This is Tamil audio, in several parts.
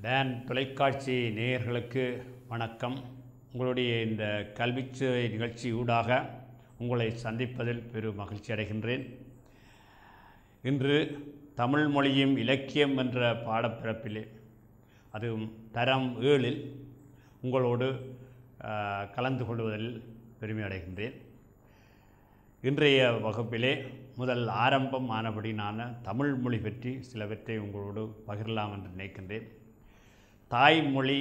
டேன் தொலைக்காட்சி நேயர்களுக்கு வணக்கம் உங்களுடைய இந்த கல்விச்சுவை நிகழ்ச்சி ஊடாக உங்களை சந்திப்பதில் பெரும் மகிழ்ச்சி அடைகின்றேன் இன்று தமிழ் மொழியும் இலக்கியம் என்ற பாடப்பிறப்பிலே அதுவும் தரம் ஏழில் உங்களோடு ஆஹ், கலந்து கொள்வதில் பெருமை அடைகின்றேன் இன்றைய வகுப்பிலே முதல் ஆரம்பம் ஆனபடினான தமிழ் மொழி பற்றி சிலவற்றை உங்களோடு பகிரலாம் என்று நினைக்கின்றேன் தாய்மொழி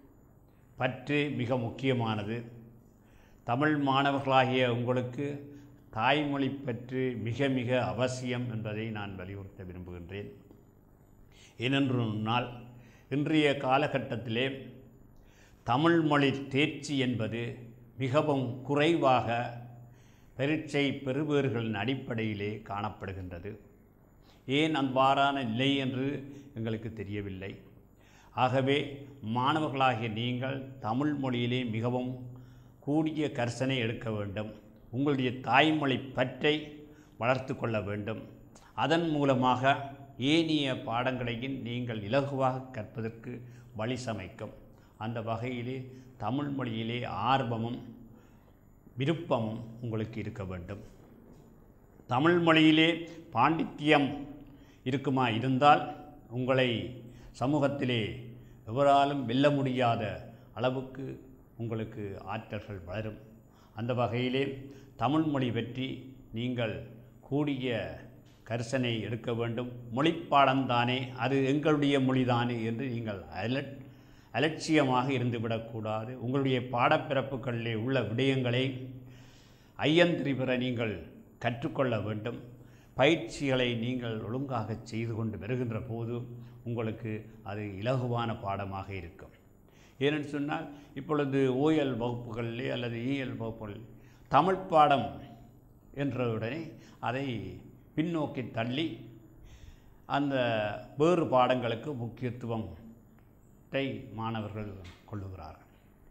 பற்று மிக முக்கியமானது தமிழ் மாணவர்களாகிய உங்களுக்கு தாய்மொழி பற்று மிக மிக அவசியம் என்பதை நான் வலியுறுத்த விரும்புகின்றேன் ஏனென்று சொன்னால் இன்றைய காலகட்டத்திலே தமிழ் மொழி தேர்ச்சி என்பது மிகவும் குறைவாக பரீட்சை பெறுபவர்களின் அடிப்படையிலே காணப்படுகின்றது ஏன் அவ்வாறான நிலை என்று எங்களுக்கு தெரியவில்லை ஆகவே மாணவர்களாகிய நீங்கள் தமிழ் மொழியிலே மிகவும் கூடிய கர்சனை எடுக்க வேண்டும் உங்களுடைய தாய்மொழி பற்றை வளர்த்து கொள்ள வேண்டும் அதன் மூலமாக ஏனைய பாடங்களையும் நீங்கள் இலகுவாக கற்பதற்கு வழி சமைக்கும் அந்த வகையிலே தமிழ் மொழியிலே ஆர்வமும் விருப்பமும் உங்களுக்கு இருக்க வேண்டும் தமிழ் மொழியிலே பாண்டித்தியம் இருக்குமா இருந்தால் உங்களை சமூகத்திலே எவராலும் வெல்ல முடியாத அளவுக்கு உங்களுக்கு ஆற்றல்கள் வளரும் அந்த வகையிலே தமிழ் மொழி பற்றி நீங்கள் கூடிய கரிசனை எடுக்க வேண்டும் மொழிப்பாடம்தானே அது எங்களுடைய மொழிதானே என்று நீங்கள் அலட் அலட்சியமாக இருந்துவிடக்கூடாது உங்களுடைய பாடப்பிறப்புகளிலே உள்ள விடயங்களை ஐயந்திரி பெற நீங்கள் கற்றுக்கொள்ள வேண்டும் பயிற்சிகளை நீங்கள் ஒழுங்காக செய்து கொண்டு வருகின்ற போது உங்களுக்கு அது இலகுவான பாடமாக இருக்கும் ஏனென்று சொன்னால் இப்பொழுது ஓஎல் வகுப்புகளிலே அல்லது இஎல் வகுப்புகளில் தமிழ் பாடம் என்றவுடனே அதை பின்னோக்கி தள்ளி அந்த வேறு பாடங்களுக்கு முக்கியத்துவத்தை மாணவர்கள் கொள்ளுகிறார்கள்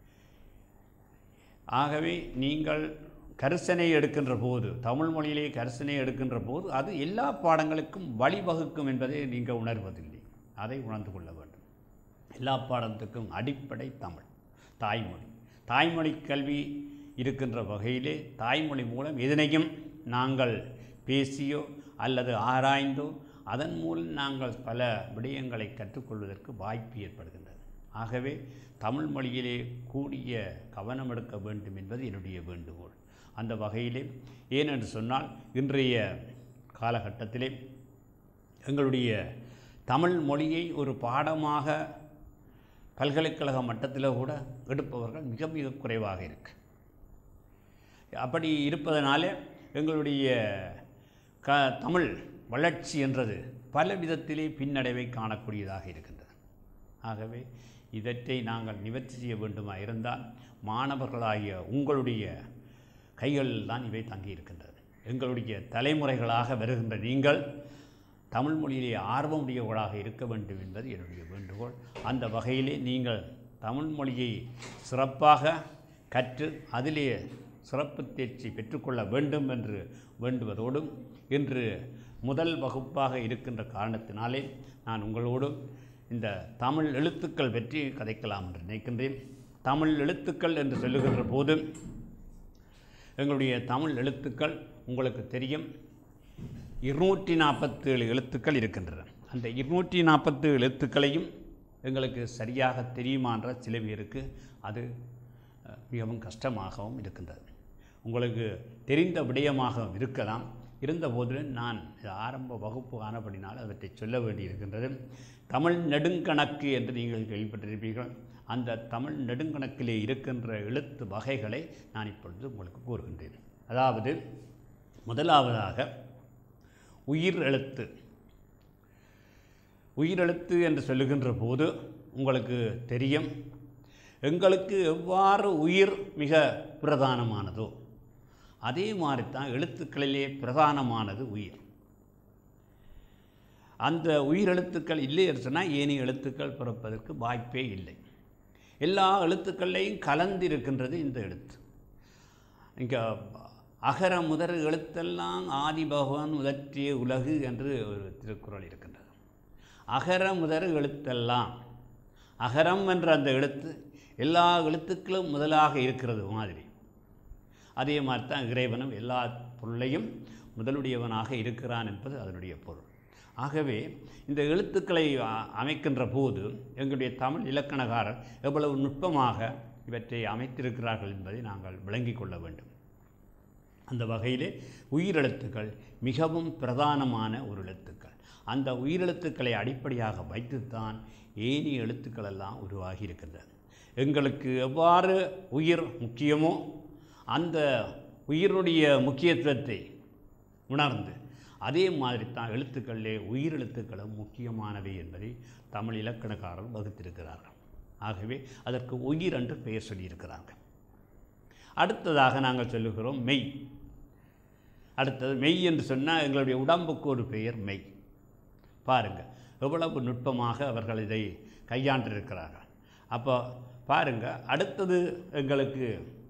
ஆகவே நீங்கள் கரிசனை எடுக்கின்ற போது தமிழ் மொழியிலே கரிசனை எடுக்கின்ற போது அது எல்லா பாடங்களுக்கும் வழிவகுக்கும் என்பதை நீங்கள் உணர்வதில்லை அதை உணர்ந்து கொள்ள வேண்டும் எல்லா பாடத்துக்கும் அடிப்படை தமிழ் தாய்மொழி தாய்மொழி கல்வி இருக்கின்ற வகையிலே தாய்மொழி மூலம் எதனையும் நாங்கள் பேசியோ அல்லது ஆராய்ந்தோ அதன் மூலம் நாங்கள் பல விடயங்களை கற்றுக்கொள்வதற்கு வாய்ப்பு ஏற்படுகின்றது ஆகவே தமிழ் மொழியிலே கூடிய கவனம் எடுக்க வேண்டும் என்பது என்னுடைய வேண்டுகோள் அந்த வகையிலே ஏனென்று சொன்னால் இன்றைய காலகட்டத்திலே எங்களுடைய தமிழ் மொழியை ஒரு பாடமாக பல்கலைக்கழக மட்டத்தில் கூட எடுப்பவர்கள் மிக மிக குறைவாக இருக்கு அப்படி இருப்பதனாலே எங்களுடைய க தமிழ் வளர்ச்சி என்றது பல விதத்திலே பின்னடைவை காணக்கூடியதாக இருக்கின்றது ஆகவே இவற்றை நாங்கள் நிவர்த்தி செய்ய வேண்டுமா இருந்தால் மாணவர்களாகிய உங்களுடைய கைகளில் தான் இவை தங்கியிருக்கின்றது எங்களுடைய தலைமுறைகளாக வருகின்ற நீங்கள் தமிழ் மொழியிலே ஆர்வமுடையவர்களாக இருக்க வேண்டும் என்பது என்னுடைய வேண்டுகோள் அந்த வகையிலே நீங்கள் தமிழ் மொழியை சிறப்பாக கற்று அதிலே சிறப்பு தேர்ச்சி பெற்றுக்கொள்ள வேண்டும் என்று வேண்டுவதோடும் இன்று முதல் வகுப்பாக இருக்கின்ற காரணத்தினாலே நான் உங்களோடு இந்த தமிழ் எழுத்துக்கள் பற்றி கதைக்கலாம் என்று நினைக்கின்றேன் தமிழ் எழுத்துக்கள் என்று சொல்லுகின்ற போது எங்களுடைய தமிழ் எழுத்துக்கள் உங்களுக்கு தெரியும் இருநூற்றி நாற்பத்தேழு எழுத்துக்கள் இருக்கின்றன அந்த இருநூற்றி நாற்பத்தேழு எழுத்துக்களையும் எங்களுக்கு சரியாக தெரியுமான்ற சில பேருக்கு அது அஹ், மிகவும் கஷ்டமாகவும் இருக்கின்றது உங்களுக்கு தெரிந்த விடயமாக இருக்கலாம் இருந்த போதிலும் நான் இது ஆரம்ப வகுப்பு ஆனபடினால் அவற்றை சொல்ல வேண்டியிருக்கின்றது தமிழ் நெடுங்கணக்கு என்று நீங்கள் கேள்விப்பட்டிருப்பீர்கள் அந்த தமிழ் நெடுங்கணக்கிலே இருக்கின்ற எழுத்து வகைகளை நான் இப்பொழுது உங்களுக்கு கூறுகின்றேன் அதாவது முதலாவதாக உயிர் எழுத்து உயிரெழுத்து என்று சொல்லுகின்ற போது உங்களுக்கு தெரியும் எங்களுக்கு எவ்வாறு உயிர் மிக பிரதானமானதோ அதே மாதிரி தான் எழுத்துக்களிலே பிரதானமானது உயிர் அந்த உயிரெழுத்துக்கள் இல்லை என்று சொன்னால் ஏனைய எழுத்துக்கள் பிறப்பதற்கு வாய்ப்பே இல்லை எல்லா எழுத்துக்கள்லையும் கலந்திருக்கின்றது இந்த எழுத்து இங்கே அகர முதல் எழுத்தெல்லாம் ஆதி பகவான் முதற்றிய உலகு என்று ஒரு திருக்குறள் இருக்கின்றது அகர முதல் எழுத்தெல்லாம் அகரம் என்ற அந்த எழுத்து எல்லா எழுத்துக்களும் முதலாக இருக்கிறது மாதிரி அதே மாதிரி தான் இறைவனும் எல்லா பொருளையும் முதலுடையவனாக இருக்கிறான் என்பது அதனுடைய பொருள் ஆகவே இந்த எழுத்துக்களை அ- அமைக்கின்ற போது எங்களுடைய தமிழ் இலக்கணகாரர் எவ்வளவு நுட்பமாக இவற்றை அமைத்திருக்கிறார்கள் என்பதை நாங்கள் விளங்கிக் கொள்ள வேண்டும் அந்த வகையிலே உயிரெழுத்துக்கள் மிகவும் பிரதானமான ஒரு எழுத்துக்கள் அந்த உயிரெழுத்துக்களை அடிப்படையாக வைத்துத்தான் ஏனைய எழுத்துக்கள் எல்லாம் உருவாகி இருக்கின்றன எங்களுக்கு எவ்வாறு உயிர் முக்கியமோ அந்த உயிரினுடைய முக்கியத்துவத்தை உணர்ந்து அதே மாதிரி தான் எழுத்துக்களிலே உயிரெழுத்துக்களும் முக்கியமானவை என்பதை தமிழ் இலக்கணக்காரர் வகுத்திருக்கிறார்கள் ஆகவே அதற்கு உயிர் என்று பெயர் சொல்லியிருக்கிறார்கள் அடுத்ததாக நாங்கள் சொல்லுகிறோம் மெய் அடுத்தது மெய் என்று சொன்னால் எங்களுடைய உடம்புக்கு ஒரு பெயர் மெய் பாருங்கள் எவ்வளவு நுட்பமாக அவர்கள் இதை கையாண்டிருக்கிறார்கள் அப்போ பாருங்கள் அடுத்தது எங்களுக்கு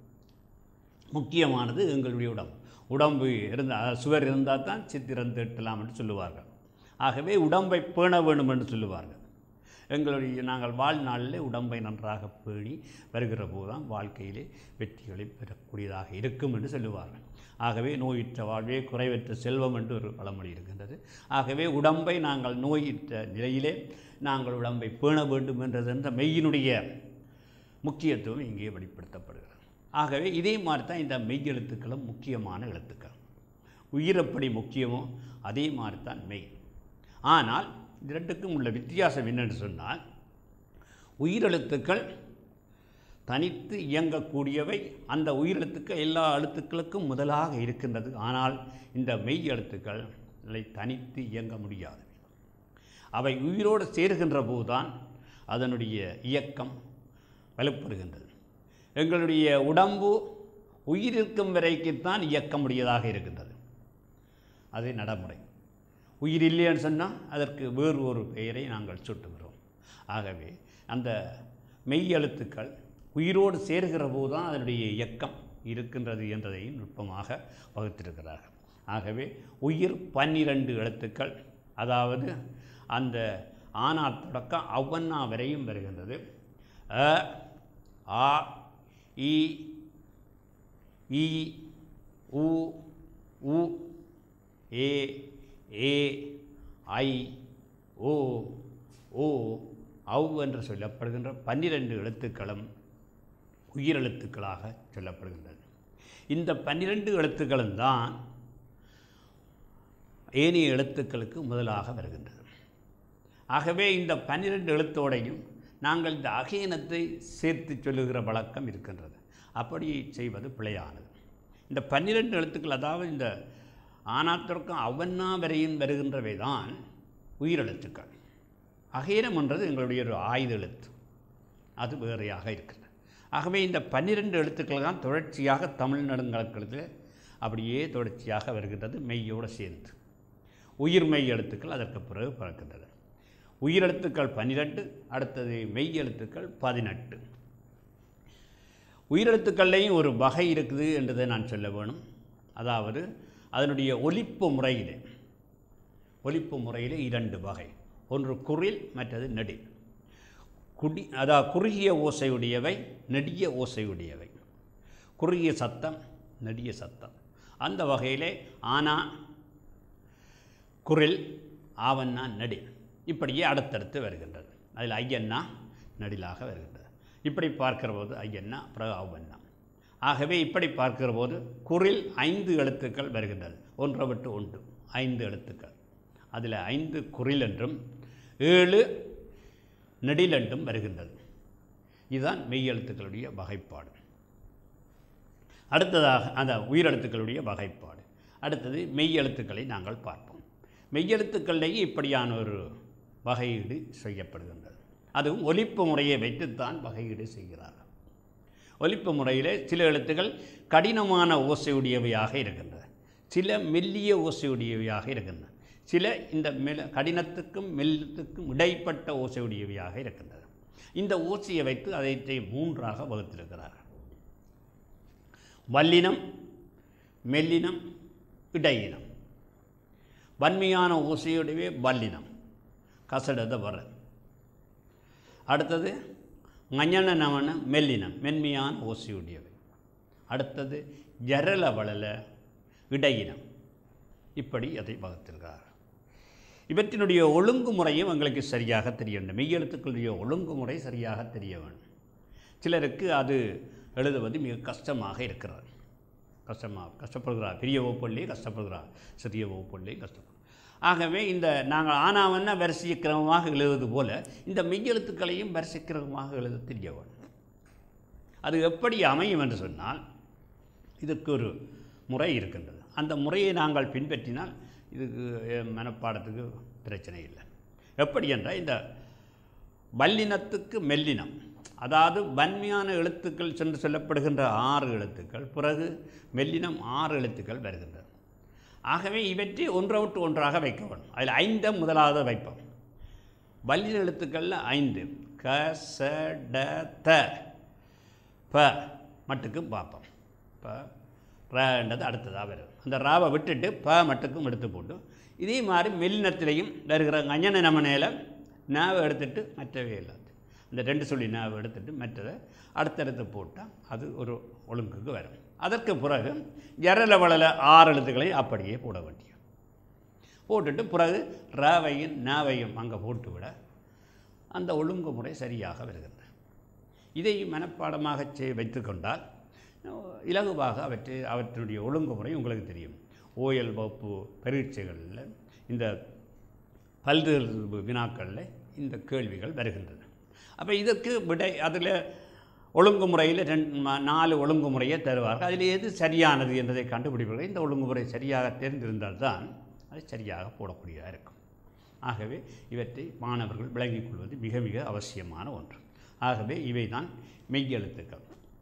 முக்கியமானது எங்களுடைய உடம்பு உடம்பு இருந்தால் சுவர் இருந்தால் தான் சித்திரம் தீட்டலாம் என்று சொல்லுவார்கள் ஆகவே உடம்பை பேண வேண்டும் என்று சொல்லுவார்கள் எங்களுடைய நாங்கள் வாழ்நாளிலே உடம்பை நன்றாக பேணி வருகிற போதுதான் வாழ்க்கையிலே வெற்றிகளை பெறக்கூடியதாக இருக்கும் என்று சொல்லுவார்கள் ஆகவே நோயுற்ற வாழ்வே குறைவற்ற செல்வம் என்று ஒரு பழமொழி இருக்கின்றது ஆகவே உடம்பை நாங்கள் நோயுற்ற நிலையிலே நாங்கள் உடம்பை பேண வேண்டும் என்றது என்ற மெய்யினுடைய முக்கியத்துவம் இங்கே வெளிப்படுத்தப்படுகிறது ஆகவே இதே மாதிரி தான் இந்த மெய் எழுத்துக்களும் முக்கியமான எழுத்துக்கள் உயிர் எப்படி முக்கியமோ அதே மாதிரி தான் மெய் ஆனால் இது ரெண்டுக்கும் உள்ள வித்தியாசம் என்னென்னு சொன்னால் உயிரெழுத்துக்கள் தனித்து இயங்கக்கூடியவை அந்த உயிரெழுத்துக்கள் எல்லா எழுத்துக்களுக்கும் முதலாக இருக்கின்றது ஆனால் இந்த மெய் எழுத்துக்களை தனித்து இயங்க முடியாது அவை உயிரோடு சேருகின்ற போதுதான் அதனுடைய இயக்கம் வலுப்படுகின்றது எங்களுடைய உடம்பு உயிர் இருக்கும் வரைக்குத்தான் இயக்க முடியதாக இருக்கின்றது அது நடைமுறை உயிர் இல்லைன்னு சொன்னால் அதற்கு வேறு ஒரு பெயரை நாங்கள் சுட்டுகிறோம் ஆகவே அந்த மெய் எழுத்துக்கள் உயிரோடு சேர்கிற போது தான் அதனுடைய இயக்கம் இருக்கின்றது என்றதையும் நுட்பமாக வகுத்திருக்கிறார்கள் ஆகவே உயிர் பன்னிரண்டு எழுத்துக்கள் அதாவது அந்த ஆனா தொடக்கம் அவ்வண்ணா வரையும் வருகின்றது அ ஆ இ ஈ உ உ ஏ ஏ ஐ ஓ ஓ ஔ என்று சொல்லப்படுகின்ற பன்னிரண்டு எழுத்துக்களும் உயிரெழுத்துக்களாக சொல்லப்படுகின்றது இந்த பன்னிரண்டு எழுத்துக்களும் தான் ஏனைய எழுத்துக்களுக்கு முதலாக வருகின்றது ஆகவே இந்த பன்னிரண்டு எழுத்தோடையும் நாங்கள் இந்த அகீனத்தை சேர்த்து சொல்லுகிற வழக்கம் இருக்கின்றது அப்படி செய்வது பிழையானது இந்த பன்னிரண்டு எழுத்துக்கள் அதாவது இந்த ஆனாத்திற்கும் அவன்னா வரையும் வருகின்றவை தான் உயிரெழுத்துக்கள் அகீனம் என்றது எங்களுடைய ஒரு ஆயுத எழுத்து அது வேறையாக இருக்கிறது ஆகவே இந்த பன்னிரண்டு எழுத்துக்கள் தான் தொடர்ச்சியாக தமிழ் நெடுங்கலக்கத்தில் அப்படியே தொடர்ச்சியாக வருகின்றது மெய்யோடு சேர்ந்து உயிர் மெய் எழுத்துக்கள் அதற்கு பிறகு பிறக்கின்றது உயிரெழுத்துக்கள் பன்னிரெண்டு அடுத்தது மெய் எழுத்துக்கள் பதினெட்டு உயிரெழுத்துக்கள்லேயும் ஒரு வகை இருக்குது என்றதை நான் சொல்ல வேணும் அதாவது அதனுடைய ஒலிப்பு முறையிலே ஒலிப்பு முறையிலே இரண்டு வகை ஒன்று குரில் மற்றது நெடில் குடி அதாவது குறுகிய ஓசையுடையவை நெடிய ஓசையுடையவை குறுகிய சத்தம் நெடிய சத்தம் அந்த வகையிலே ஆனா குரில் ஆவண்ணா நெடில் இப்படியே அடுத்தடுத்து வருகின்றது அதில் ஐயன்னா நெடிலாக வருகின்றது இப்படி பார்க்கிற போது ஐயன்னா பிறகு ஆவண்ணா ஆகவே இப்படி பார்க்கிற போது குரில் ஐந்து எழுத்துக்கள் வருகின்றது ஒன்றை விட்டு ஒன்று ஐந்து எழுத்துக்கள் அதில் ஐந்து குரில் என்றும் ஏழு நெடில் என்றும் வருகின்றது இதுதான் மெய் எழுத்துக்களுடைய வகைப்பாடு அடுத்ததாக அந்த உயிரெழுத்துக்களுடைய வகைப்பாடு அடுத்தது மெய் எழுத்துக்களை நாங்கள் பார்ப்போம் மெய்யெழுத்துக்களிலேயே இப்படியான ஒரு வகையீடு செய்யப்படுகின்றது அதுவும் ஒலிப்பு முறையை வைத்துத்தான் வகையீடு செய்கிறார்கள் ஒலிப்பு முறையிலே சில எழுத்துக்கள் கடினமான ஓசையுடையவையாக இருக்கின்றன சில மெல்லிய ஓசையுடையவையாக இருக்கின்றன சில இந்த மெல் கடினத்துக்கும் மெல்லத்துக்கும் இடைப்பட்ட ஓசையுடையவையாக இருக்கின்றன இந்த ஓசையை வைத்து அதை மூன்றாக வகுத்திருக்கிறார்கள் வல்லினம் மெல்லினம் இடையினம் வன்மையான ஓசையுடையவே வல்லினம் கசடத வர அடுத்தது மஞ்சன நமன மெல்லினம் மென்மையான ஓசையுடையவை அடுத்தது ஜரல வளல இடையினம் இப்படி அதை வகுத்திருக்கிறார் இவற்றினுடைய ஒழுங்குமுறையும் எங்களுக்கு சரியாக தெரிய வேண்டும் மெய்யெழுத்துக்களுடைய ஒழுங்குமுறை சரியாக தெரிய வேண்டும் சிலருக்கு அது எழுதுவது மிக கஷ்டமாக இருக்கிறது கஷ்டமாக கஷ்டப்படுகிறார் பெரிய வகுப்புள்ளே கஷ்டப்படுகிறார் சிறிய வகுப்புள்ளே கஷ்டப்படுகிறார் ஆகவே இந்த நாங்கள் ஆனாவன்னா வரிசை கிரமமாக எழுதுவது போல இந்த மெய்யெழுத்துக்களையும் வரிசை கிரமமாக எழுத தெரிய வேண்டும் அது எப்படி அமையும் என்று சொன்னால் இதற்கு ஒரு முறை இருக்கின்றது அந்த முறையை நாங்கள் பின்பற்றினால் இதுக்கு அஹ், மனப்பாடத்துக்கு பிரச்சனை இல்லை எப்படி என்றால் இந்த வல்லினத்துக்கு மெல்லினம் அதாவது வன்மையான எழுத்துக்கள் சென்று சொல்லப்படுகின்ற ஆறு எழுத்துக்கள் பிறகு மெல்லினம் ஆறு எழுத்துக்கள் வருகின்றது ஆகவே இவற்றை ஒன்றை விட்டு ஒன்றாக வைக்க வேண்டும் அதில் ஐந்தை முதலாவது வைப்போம் வல்லின எழுத்துக்களில் ஐந்து க ச ட த ப மட்டுக்கும் பார்ப்போம் ப ரன்றது அடுத்ததாக வரும் அந்த ராவை விட்டுட்டு ப மட்டுக்கும் எடுத்து போட்டு இதே மாதிரி மெல்லினத்திலையும் வருகிற அஞ்சன நமனையில் நாவை எடுத்துட்டு மற்றவை எல்லாத்தையும் இந்த ரெண்டு சொல்லி நாவை எடுத்துட்டு மற்றதை அடுத்தடுத்து போட்டால் அது ஒரு ஒழுங்குக்கு வரும் அதற்கு பிறகு ஜரல வளல ஆறு எழுத்துக்களை அப்படியே போட வேண்டிய போட்டுட்டு பிறகு ராவையும் நாவையும் அங்கே போட்டு விட அந்த ஒழுங்குமுறை சரியாக வருகின்றது இதை மனப்பாடமாக செய் வைத்துக்கொண்டால் அஹ், இலகுவாக அவற்றை அவற்றினுடைய ஒழுங்குமுறை உங்களுக்கு தெரியும் ஓயல் வகுப்பு பரீட்சைகளில் இந்த பல்வேறு வினாக்களில் இந்த கேள்விகள் வருகின்றன அப்போ இதற்கு விடை அதில் ஒழுங்குமுறையில் ரெண்டு ம- நாலு ஒழுங்குமுறையை தருவார்கள் அதில் எது சரியானது என்பதை கண்டுபிடிப்பார்கள் இந்த ஒழுங்குமுறை சரியாக தெரிந்திருந்தால்தான் அது சரியாக போடக்கூடியதாக இருக்கும் ஆகவே இவற்றை மாணவர்கள் விளங்கிக் கொள்வது மிக மிக அவசியமான ஒன்று ஆகவே இவைதான் மெய்யெழுத்துக்கள்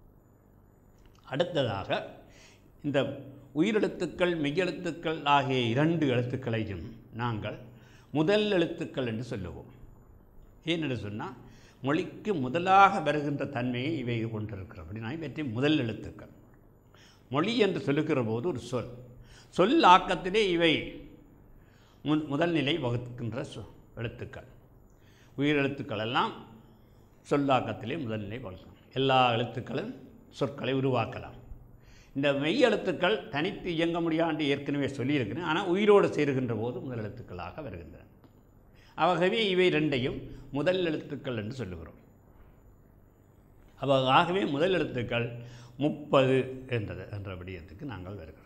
அடுத்ததாக இந்த உயிரெழுத்துக்கள் மெய்யெழுத்துக்கள் ஆகிய இரண்டு எழுத்துக்களையும் நாங்கள் முதல் எழுத்துக்கள் என்று சொல்லுவோம் ஏனென்று சொன்னால் மொழிக்கு முதலாக வருகின்ற தன்மையை இவை கொண்டிருக்கிறது அப்படின்னா இவற்றை முதல் எழுத்துக்கள் மொழி என்று சொல்லுகிற போது ஒரு சொல் சொல் ஆக்கத்திலே இவை மு முதல் நிலை வகுக்கின்ற சொ எழுத்துக்கள் உயிரெழுத்துக்கள் எல்லாம் சொல்லாக்கத்திலே முதல் நிலை வகுக்கும் எல்லா எழுத்துக்களும் சொற்களை உருவாக்கலாம் இந்த மெய் எழுத்துக்கள் தனித்து இயங்க முடியாது ஏற்கனவே சொல்லியிருக்கிறேன் ஆனால் உயிரோடு சேருகின்ற போது முதல் எழுத்துக்களாக வருகின்றன ஆகவே இவை ரெண்டையும் முதல் எழுத்துக்கள் என்று சொல்லுகிறோம் அப்போ ஆகவே முதல் எழுத்துக்கள் முப்பது என்றது என்ற விடயத்துக்கு நாங்கள் வருகிறோம்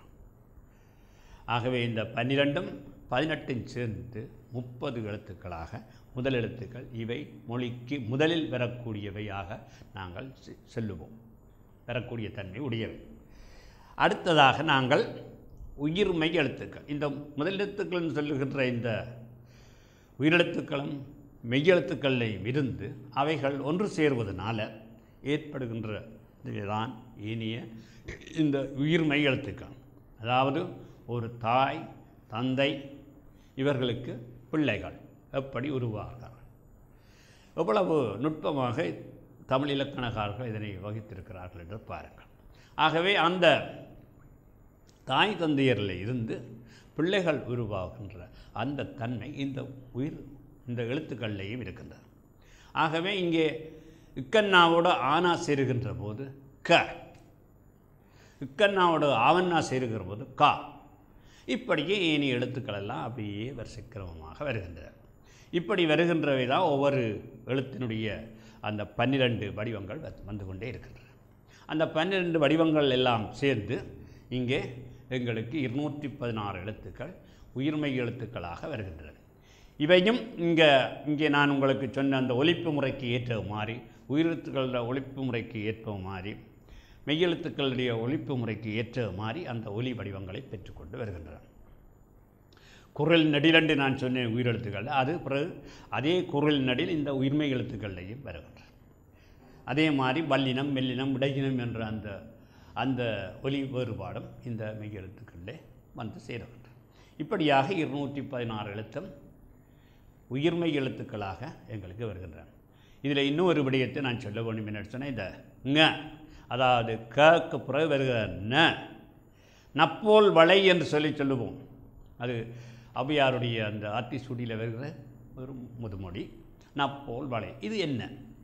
ஆகவே இந்த பன்னிரெண்டும் பதினெட்டும் சேர்ந்து முப்பது எழுத்துக்களாக முதல் எழுத்துக்கள் இவை மொழிக்கு முதலில் வரக்கூடியவையாக நாங்கள் செ- சொல்லுவோம் வரக்கூடிய தன்மை உடையவை அடுத்ததாக நாங்கள் உயிர்மை எழுத்துக்கள் இந்த முதல் எழுத்துக்கள் என்று சொல்லுகின்ற இந்த உயிரெழுத்துக்களும் மெய்யெழுத்துக்களையும் இருந்து அவைகள் ஒன்று சேருவதனால ஏற்படுகின்ற இதுதான் இனிய இந்த உயிர்மை எழுத்துக்கள் அதாவது ஒரு தாய் தந்தை இவர்களுக்கு பிள்ளைகள் எப்படி உருவாகிறார்கள் எவ்வளவு நுட்பமாக தமிழ் இலக்கணக்காரர்கள் இதனை வகித்திருக்கிறார்கள் என்று பாருங்கள் ஆகவே அந்த தாய் தந்தையரில் இருந்து பிள்ளைகள் உருவாகின்ற அந்த தன்மை இந்த உயிர் இந்த எழுத்துக்கள்லேயும் இருக்கின்றது ஆகவே இங்கே இக்கண்ணாவோட ஆனா சேருகின்ற போது க இக்கண்ணாவோட ஆவண்ணா சேருகிற போது கா இப்படியே ஏனி எழுத்துக்கள் எல்லாம் அப்படியே வரிசைக்கிரமமாக வருகின்றன இப்படி வருகின்றவை தான் ஒவ்வொரு எழுத்தினுடைய அந்த பன்னிரண்டு வடிவங்கள் வ- வந்து கொண்டே இருக்கின்றன அந்த பன்னிரண்டு வடிவங்கள் எல்லாம் சேர்ந்து இங்கே எங்களுக்கு இருநூற்றி பதினாறு எழுத்துக்கள் உயிர்மெய் எழுத்துக்களாக வருகின்றன இவையும் இங்கே இங்கே நான் உங்களுக்கு சொன்ன அந்த ஒலிப்பு முறைக்கு ஏற்ற மாதிரி உயிரெழுத்துக்களோட ஒலிப்பு முறைக்கு ஏற்ப மாதிரி மெய்யெழுத்துக்களுடைய ஒலிப்பு முறைக்கு ஏற்ற மாதிரி அந்த ஒலி வடிவங்களை பெற்றுக்கொண்டு வருகின்றன குரல் நெடிலண்டு நான் சொன்னேன் உயிரெழுத்துக்கள் அது பிறகு அதே குரல் நடில் இந்த உயிர்மை எழுத்துக்கள்லையும் வருகின்றன அதே மாதிரி வல்லினம் மெல்லினம் இடையினம் என்ற அந்த அந்த ஒலி வேறுபாடும் இந்த மெய்யெழுத்துக்களிலே வந்து சேருகின்றன இப்படியாக இருநூற்றி பதினாறு எழுத்தும் உயிர்மெய் எழுத்துக்களாக எங்களுக்கு வருகின்றன இதில் இன்னொரு விடயத்தை நான் சொல்ல வேண்டும் என்ன சொன்னால் இந்த ங அதாவது கக்கு பிறகு வருகிற ந நப்போல் வளை என்று சொல்லி சொல்லுவோம் அது ஔவையாருடைய அந்த ஆத்தி சுடியில் வருகிற ஒரு முதுமொழி நப்போல் வளை இது என்ன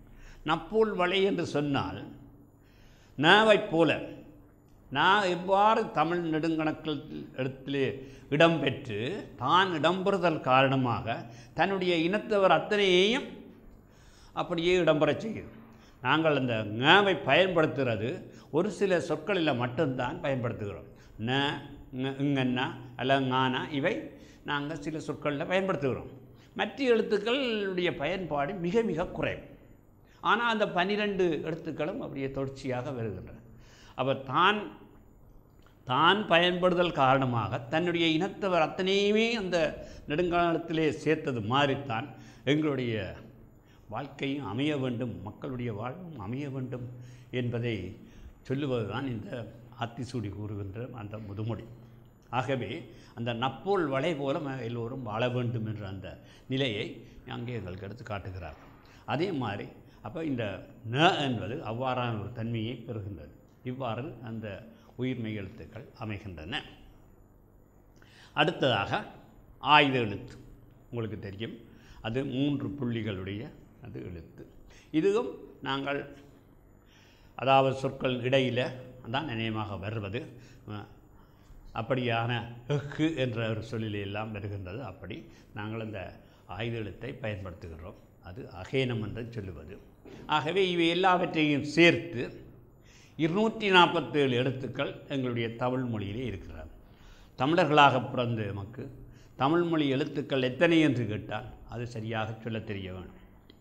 நப்பூல் வளை என்று சொன்னால் நாவைப் போல நான் எவ்வாறு தமிழ் நெடுங்கணக்கில் இடத்திலே இடம்பெற்று தான் இடம்பெறுதல் காரணமாக தன்னுடைய இனத்தவர் அத்தனையையும் அப்படியே இடம்பெறச் செய்யும் நாங்கள் அந்த ஞாவை பயன்படுத்துகிறது ஒரு சில சொற்களில் மட்டும்தான் பயன்படுத்துகிறோம் ந ங- இங்கன்னா அல்ல ஞானா இவை நாங்கள் சில சொற்களில் பயன்படுத்துகிறோம் மற்ற எழுத்துக்களுடைய பயன்பாடு மிக மிக குறைவு ஆனால் அந்த பன்னிரெண்டு எழுத்துக்களும் அப்படியே தொடர்ச்சியாக வருகின்றன அப்போ தான் தான் பயன்படுதல் காரணமாக தன்னுடைய இனத்தவர் அத்தனையுமே அந்த நெடுங்காலத்திலே சேர்த்தது மாதிரித்தான் எங்களுடைய வாழ்க்கையும் அமைய வேண்டும் மக்களுடைய வாழ்வும் அமைய வேண்டும் என்பதை சொல்லுவதுதான் இந்த ஆத்திசூடி கூறுகின்ற அந்த முதுமொழி ஆகவே அந்த நப்போல் வலை போல ம- எல்லோரும் வாழ வேண்டும் என்ற அந்த நிலையை அங்கே எங்களுக்கு எடுத்து காட்டுகிறார் அதே மாதிரி அப்போ இந்த ந என்பது அவ்வாறான ஒரு தன்மையை பெறுகின்றது இவ்வாறு அந்த உயிர்மெய் எழுத்துக்கள் அமைகின்றன அடுத்ததாக ஆயுத எழுத்து உங்களுக்கு தெரியும் அது மூன்று புள்ளிகளுடைய அது எழுத்து இதுவும் நாங்கள் அதாவது சொற்கள் இடையில் தான் நினைவாக வருவது அஹ், அப்படியான எஃகு என்ற ஒரு சொல்லிலே எல்லாம் வருகின்றது அப்படி நாங்கள் அந்த ஆயுத எழுத்தை பயன்படுத்துகிறோம் அது அகேனம் என்று சொல்லுவது ஆகவே இவை எல்லாவற்றையும் சேர்த்து இருநூற்றி நாற்பத்தேழு எழுத்துக்கள் எங்களுடைய தமிழ் மொழியிலே இருக்கிறது தமிழர்களாக பிறந்த நமக்கு தமிழ் மொழி எழுத்துக்கள் எத்தனை என்று கேட்டால் அது சரியாக சொல்லத் தெரிய வேணும்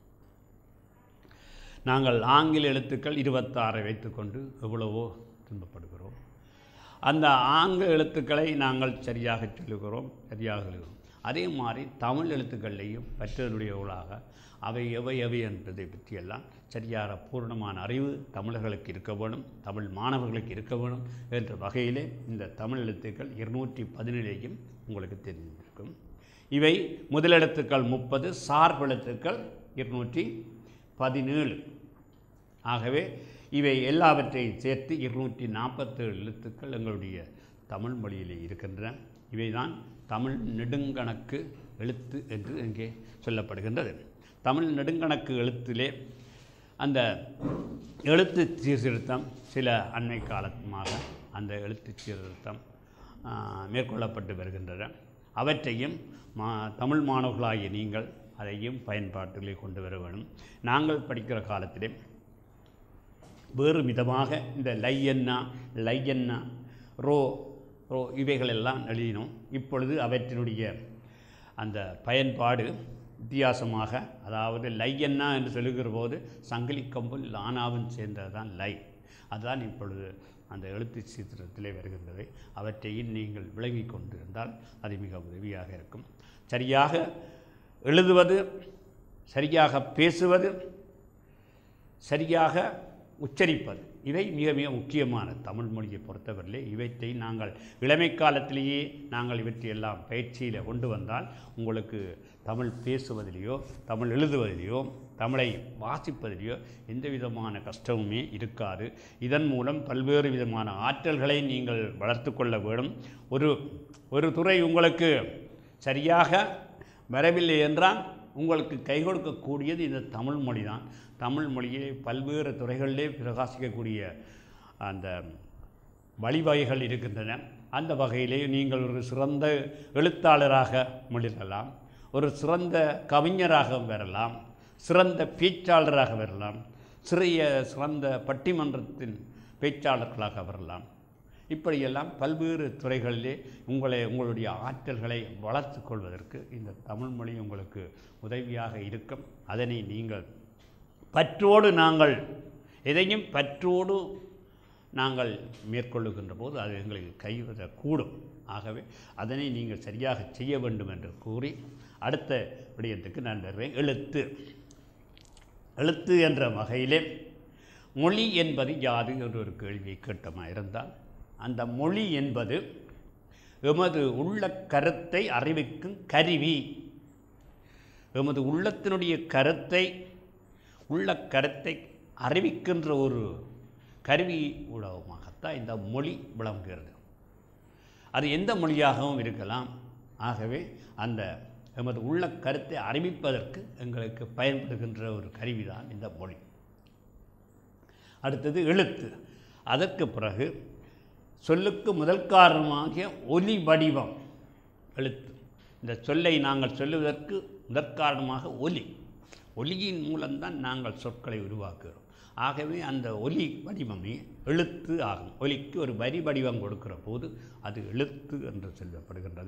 நாங்கள் ஆங்கில எழுத்துக்கள் இருபத்தாறை வைத்துக்கொண்டு எவ்வளவோ துன்பப்படுகிறோம் அந்த ஆங்கில எழுத்துக்களை நாங்கள் சரியாக சொல்லுகிறோம் சரியாக எழுதுகிறோம் அதே மாதிரி தமிழ் எழுத்துக்கள்லேயும் பற்றனுடையவர்களாக அவை எவை எவை என்பதை பற்றியெல்லாம் சரியான பூர்ணமான அறிவு தமிழர்களுக்கு இருக்க வேணும் தமிழ் மாணவர்களுக்கு இருக்க வேணும் என்ற வகையிலே இந்த தமிழ் எழுத்துக்கள் இருநூற்றி பதினேழையும் உங்களுக்கு தெரிந்திருக்கும் இவை முதலெழுத்துக்கள் முப்பது சார்பெழுத்துக்கள் இருநூற்றி பதினேழு ஆகவே இவை எல்லாவற்றையும் சேர்த்து இருநூற்றி நாற்பத்தேழு எழுத்துக்கள் எங்களுடைய தமிழ் மொழியிலே இருக்கின்றன இவைதான் தமிழ் நெடுங்கணக்கு எழுத்து என்று இங்கே சொல்லப்படுகின்றது தமிழ் நெடுங்கணக்கு எழுத்திலே அந்த எழுத்து சீர்திருத்தம் சில அண்மை காலமாக அந்த எழுத்து சீர்திருத்தம் ஆ, மேற்கொள்ளப்பட்டு வருகின்றன அவற்றையும் மா தமிழ் மாணவர்களாகிய நீங்கள் அதையும் பயன்பாட்டிலே கொண்டு வர வேணும் நாங்கள் படிக்கிற காலத்திலே வேறு விதமாக இந்த லையன்னா லையன்னா ரோ ரோ இவைகளெல்லாம் எழுதினோம் இப்பொழுது அவற்றினுடைய அந்த பயன்பாடு வித்தியாசமாக அதாவது லையன்னா என்று சொல்லுகிற போது சங்கிலி கம்பும் லானாவும் சேர்ந்தது தான் லை அதுதான் இப்பொழுது அந்த எழுத்து சீத்திரத்திலே வருகின்றது அவற்றையும் நீங்கள் விளங்கிக் கொண்டிருந்தால் அது மிக உதவியாக இருக்கும் சரியாக எழுதுவது சரியாக பேசுவது சரியாக உச்சரிப்பது இவை மிக மிக முக்கியமான தமிழ் மொழியை பொறுத்தவரையிலே இவற்றை நாங்கள் இளமை காலத்திலேயே நாங்கள் இவற்றையெல்லாம் பயிற்சியில் கொண்டு வந்தால் உங்களுக்கு தமிழ் பேசுவதிலேயோ தமிழ் எழுதுவதிலேயோ தமிழை வாசிப்பதிலேயோ எந்த விதமான கஷ்டமுமே இருக்காது இதன் மூலம் பல்வேறு விதமான ஆற்றல்களை நீங்கள் வளர்த்து கொள்ள வேண்டும் ஒரு ஒரு துறை உங்களுக்கு சரியாக வரவில்லை என்றால் உங்களுக்கு கை கொடுக்கக்கூடியது இந்த தமிழ் மொழி தான் தமிழ் மொழியை பல்வேறு துறைகளிலே பிரகாசிக்கக்கூடிய அந்த வழிவகைகள் இருக்கின்றன அந்த வகையிலே நீங்கள் ஒரு சிறந்த எழுத்தாளராக மிளரலாம் ஒரு சிறந்த கவிஞராக வரலாம் சிறந்த பேச்சாளராக வரலாம் சிறிய சிறந்த பட்டிமன்றத்தின் பேச்சாளர்களாக வரலாம் இப்படியெல்லாம் பல்வேறு துறைகளிலே உங்களை உங்களுடைய ஆற்றல்களை வளர்த்து கொள்வதற்கு இந்த தமிழ் மொழி உங்களுக்கு உதவியாக இருக்கும் அதனை நீங்கள் பற்றோடு நாங்கள் எதையும் பற்றோடு நாங்கள் மேற்கொள்ளுகின்ற போது அது எங்களுக்கு கைவிடக்கூடும் ஆகவே அதனை நீங்கள் சரியாக செய்ய வேண்டும் என்று கூறி அடுத்த விடயத்துக்கு நான் வருவேன் எழுத்து எழுத்து என்ற வகையிலே மொழி என்பது யாது என்ற ஒரு கேள்வியை கேட்டமாக இருந்தால் அந்த மொழி என்பது எமது உள்ள கருத்தை அறிவிக்கும் கருவி எமது உள்ளத்தினுடைய கருத்தை உள்ள கருத்தை அறிவிக்கின்ற ஒரு கருவி ஊடகமாகத்தான் இந்த மொழி விளங்குகிறது அது எந்த மொழியாகவும் இருக்கலாம் ஆகவே அந்த எமது உள்ள கருத்தை அறிவிப்பதற்கு எங்களுக்கு பயன்படுகின்ற ஒரு கருவிதான் இந்த மொழி அடுத்தது எழுத்து அதற்கு பிறகு சொல்லுக்கு முதல் காரணமாகிய ஒலி வடிவம் எழுத்து இந்த சொல்லை நாங்கள் சொல்லுவதற்கு முதற்காரணமாக ஒலி ஒலியின் மூலம்தான் நாங்கள் சொற்களை உருவாக்குகிறோம் ஆகவே அந்த ஒலி வடிவமே எழுத்து ஆகும் ஒலிக்கு ஒரு வரி வடிவம் கொடுக்கிற போது அது எழுத்து என்று சொல்லப்படுகின்றது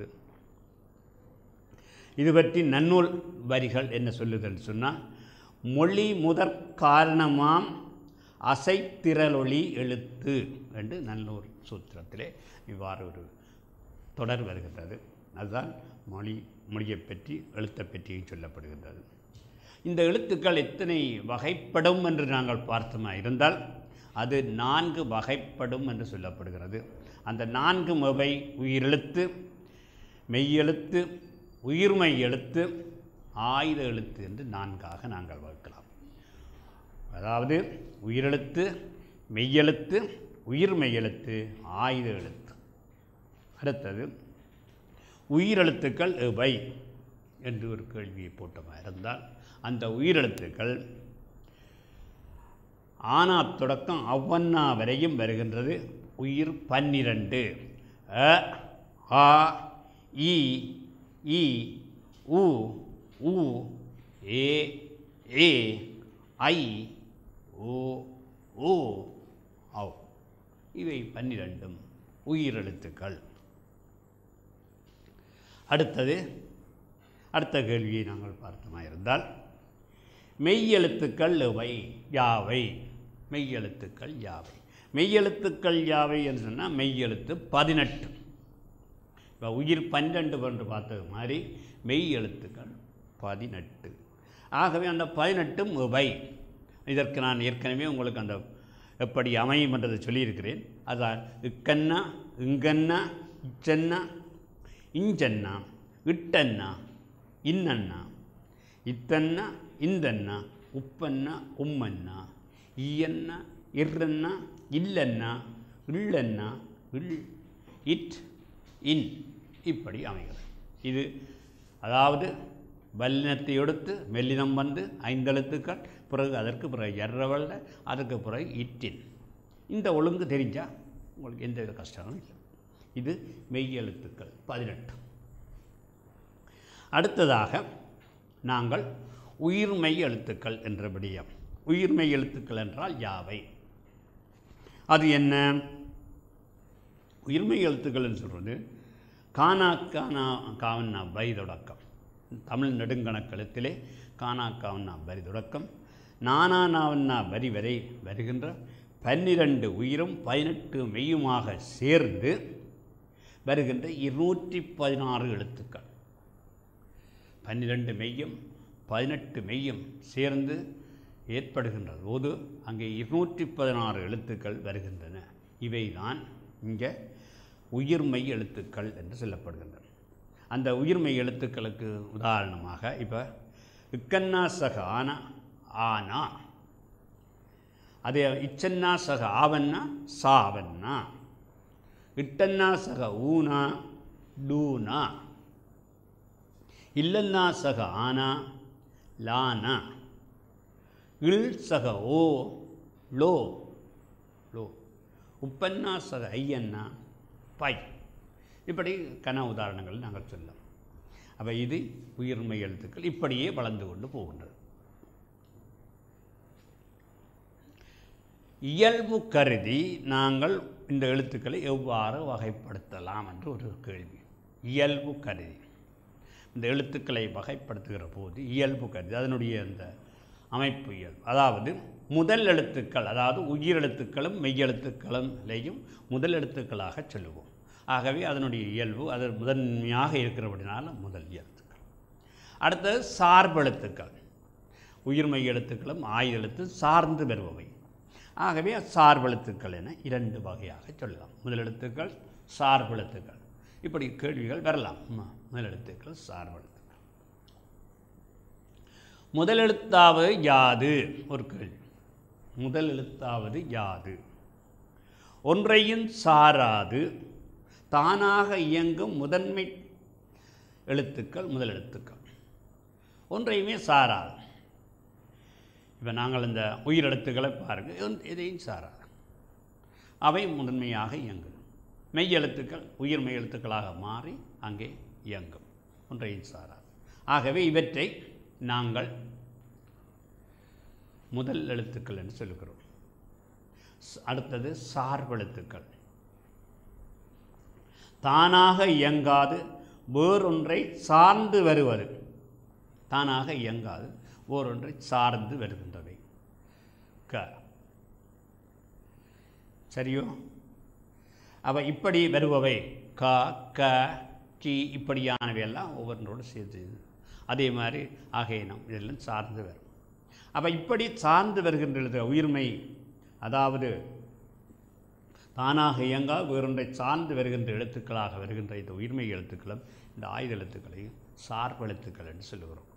இது பற்றி நன்னூல் வரிகள் என்ன சொல்லுதல் சொன்னால் மொழி முதற் காரணமாம் அசைத்திரளொளி எழுத்து என்று நல்லூர் சூத்திரத்திலே இவ்வாறு ஒரு தொடர் வருகின்றது அதுதான் மொழி மொழியை பற்றி எழுத்தை பற்றியும் சொல்லப்படுகின்றது இந்த எழுத்துக்கள் எத்தனை வகைப்படும் என்று நாங்கள் பார்த்தோமா இருந்தால் அது நான்கு வகைப்படும் என்று சொல்லப்படுகிறது அந்த நான்கு வகை உயிரெழுத்து மெய்யெழுத்து உயிர்மை எழுத்து ஆயுத எழுத்து என்று நான்காக நாங்கள் வகுக்கலாம் அதாவது உயிரெழுத்து மெய்யெழுத்து உயிர்மெய் எழுத்து ஆயுத எழுத்து அடுத்தது உயிரெழுத்துக்கள் எவை என்று ஒரு கேள்வியை போட்டமாக இருந்தால் அந்த உயிரெழுத்துக்கள் ஆனா தொடக்கம் அவ்வண்ணா வரையும் வருகின்றது உயிர் பன்னிரண்டு அ ஆ இ இ உ உ ஏ ஏ ஐ ஓ ஓ ஔ இவை பன்னிரண்டும் உயிரெழுத்துக்கள் அடுத்தது அடுத்த கேள்வியை நாங்கள் பார்த்தோமா இருந்தால் மெய்யெழுத்துக்கள் எவை யாவை மெய்யெழுத்துக்கள் யாவை மெய்யெழுத்துக்கள் யாவை என்று சொன்னால் மெய்யெழுத்து பதினெட்டு இப்போ உயிர் பன்னெண்டு என்று பார்த்தது மாதிரி மெய் எழுத்துக்கள் பதினெட்டு ஆகவே அந்த பதினெட்டும் எவை இதற்கு நான் ஏற்கனவே உங்களுக்கு அந்த எப்படி அமையும் என்றதை சொல்லியிருக்கிறேன் அதான் இக்கண்ணா இங்கண்ணா இச்சன்னா இஞ்சன்னா இட்டன்னா இன்னண்ணா இத்தன்னா இந்தண்ணா உப்பண்ணா உம்மண்ணா ஈயண்ணா இர்ரண்ணா இல்லண்ணா இல்லண்ணா இல் இட் இன் இப்படி அமைகிறது இது அதாவது வல்லினத்தை எடுத்து மெல்லினம் வந்து ஐந்தெழுத்துக்கள் பிறகு அதற்கு பிறகு எர்ரவல்ல அதுக்கு பிறகு இட்டின் இந்த ஒழுங்கு தெரிஞ்சால் உங்களுக்கு எந்த வித கஷ்டமும் இல்லை இது மெய்யெழுத்துக்கள் பதினெட்டு அடுத்ததாக நாங்கள் உயிர்மெய் எழுத்துக்கள் என்ற விடயம் உயிர்மெய் எழுத்துக்கள் என்றால் யாவை அது என்ன உயிர்மெய் எழுத்துக்கள்னு சொல்கிறது கானா கானா காவன்னா வரி தொடக்கம் தமிழ் நெடுங்கணக்கெழுத்திலே கானா காவன்னா வரி தொடக்கம் நானா நாவன்னா வரி வரை வருகின்ற பன்னிரண்டு உயிரும் பதினெட்டு மெய்யுமாக சேர்ந்து வருகின்ற இருநூற்றி பதினாறு எழுத்துக்கள் பன்னிரண்டு மெய்யும் பதினெட்டு மெய்யும் சேர்ந்து ஏற்படுகின்ற போது அங்கே இருநூற்றி பதினாறு எழுத்துக்கள் வருகின்றன இவைதான் இங்கே உயிர்மெய் எழுத்துக்கள் என்று சொல்லப்படுகின்றன அந்த உயிர்மெய் எழுத்துக்களுக்கு உதாரணமாக இப்போ இக்கன்னா சக ஆனா ஆனா அதே இச்சன்னா சக ஆவன்னா சாவன்னா இட்டன்னா சக ஊனா டூனா இல்லன்னா சக ஆனா லானா இல் சக ஓ லோ லோ உப்பன்னா சக ஐயன்னா பை இப்படி கன உதாரணங்கள் நாங்கள் சொல்லலாம் அப்போ இது உயிர்மை எழுத்துக்கள் இப்படியே வளர்ந்து கொண்டு போகின்றது இயல்பு கருதி நாங்கள் இந்த எழுத்துக்களை எவ்வாறு வகைப்படுத்தலாம் என்று ஒரு கேள்வி இயல்பு கருதி இந்த எழுத்துக்களை வகைப்படுத்துகிற போது இயல்பு கருதி அதனுடைய அந்த அமைப்பு இயல்பு அதாவது முதல் எழுத்துக்கள் அதாவது உயிரெழுத்துக்களும் மெய்யெழுத்துக்களும்லேயும் முதல் எழுத்துக்களாக சொல்லுவோம் ஆகவே அதனுடைய இயல்பு அது முதன்மையாக இருக்கிறபடினால முதல் எழுத்துக்கள் அடுத்தது சார்பெழுத்துக்கள் உயிர்மை எழுத்துக்களும் ஆயுத எழுத்து சார்ந்து வருபவை ஆகவே சார்பெழுத்துக்கள் என இரண்டு வகையாக சொல்லலாம் முதலெழுத்துக்கள் சார்பெழுத்துக்கள் இப்படி கேள்விகள் வரலாம் ம- முதலெழுத்துக்கள் சார்பெழுத்துக்கள் முதலெழுத்தாவது யாது ஒரு கேள்வி முதல் எழுத்தாவது யாது ஒன்றையும் சாராது தானாக இயங்கும் முதன்மை எழுத்துக்கள் முதல் எழுத்துக்கள் ஒன்றையுமே சாராது இப்போ நாங்கள் இந்த உயிரெழுத்துக்களை பாருங்கள் எந்த- எதையும் சாராது அவை முதன்மையாக இயங்கும் மெய் எழுத்துக்கள் உயிர் மெய் எழுத்துக்களாக மாறி அங்கே இயங்கும் ஒன்றையும் சாராது ஆகவே இவற்றை நாங்கள் முதல் எழுத்துக்கள் என்று சொல்லுகிறோம் ஸ்- அடுத்தது சார்பெழுத்துக்கள் தானாக இயங்காது வேறொன்றை சார்ந்து வருவது தானாக இயங்காது வேறொன்றை சார்ந்து வருகின்றவை க சரியோ அவ இப்படி வருபவை க க கி இப்படியானவை எல்லாம் ஒவ்வொன்றோடு சேர்த்து அதே மாதிரி ஆகையினம் இதெல்லாம் சார்ந்து வரும் அப்போ இப்படி சார்ந்து வருகின்றது உயிர்மை அதாவது தானாக இயங்கா வேறொன்றை சார்ந்து வருகின்ற எழுத்துக்களாக வருகின்ற இந்த உயிர்மை எழுத்துக்களும் இந்த ஆயுத எழுத்துக்களையும் சார்பு எழுத்துக்கள் என்று சொல்லுகிறோம்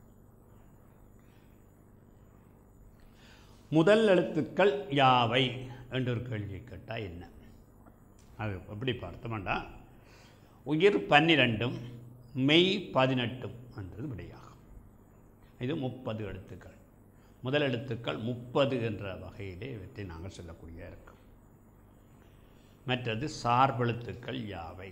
முதல் எழுத்துக்கள் யாவை என்ற ஒரு கேள்வியை கேட்டால் என்ன அது எப்படி பார்த்தோம்னா உயிர் பன்னிரெண்டும் மெய் பதினெட்டும் என்றது விடையாகும் இது முப்பது எழுத்துக்கள் முதல் எழுத்துக்கள் முப்பது என்ற வகையிலே இவற்றை நாங்கள் சொல்லக்கூடிய இருக்கும் மற்றது சார்பெழுத்துக்கள் யாவை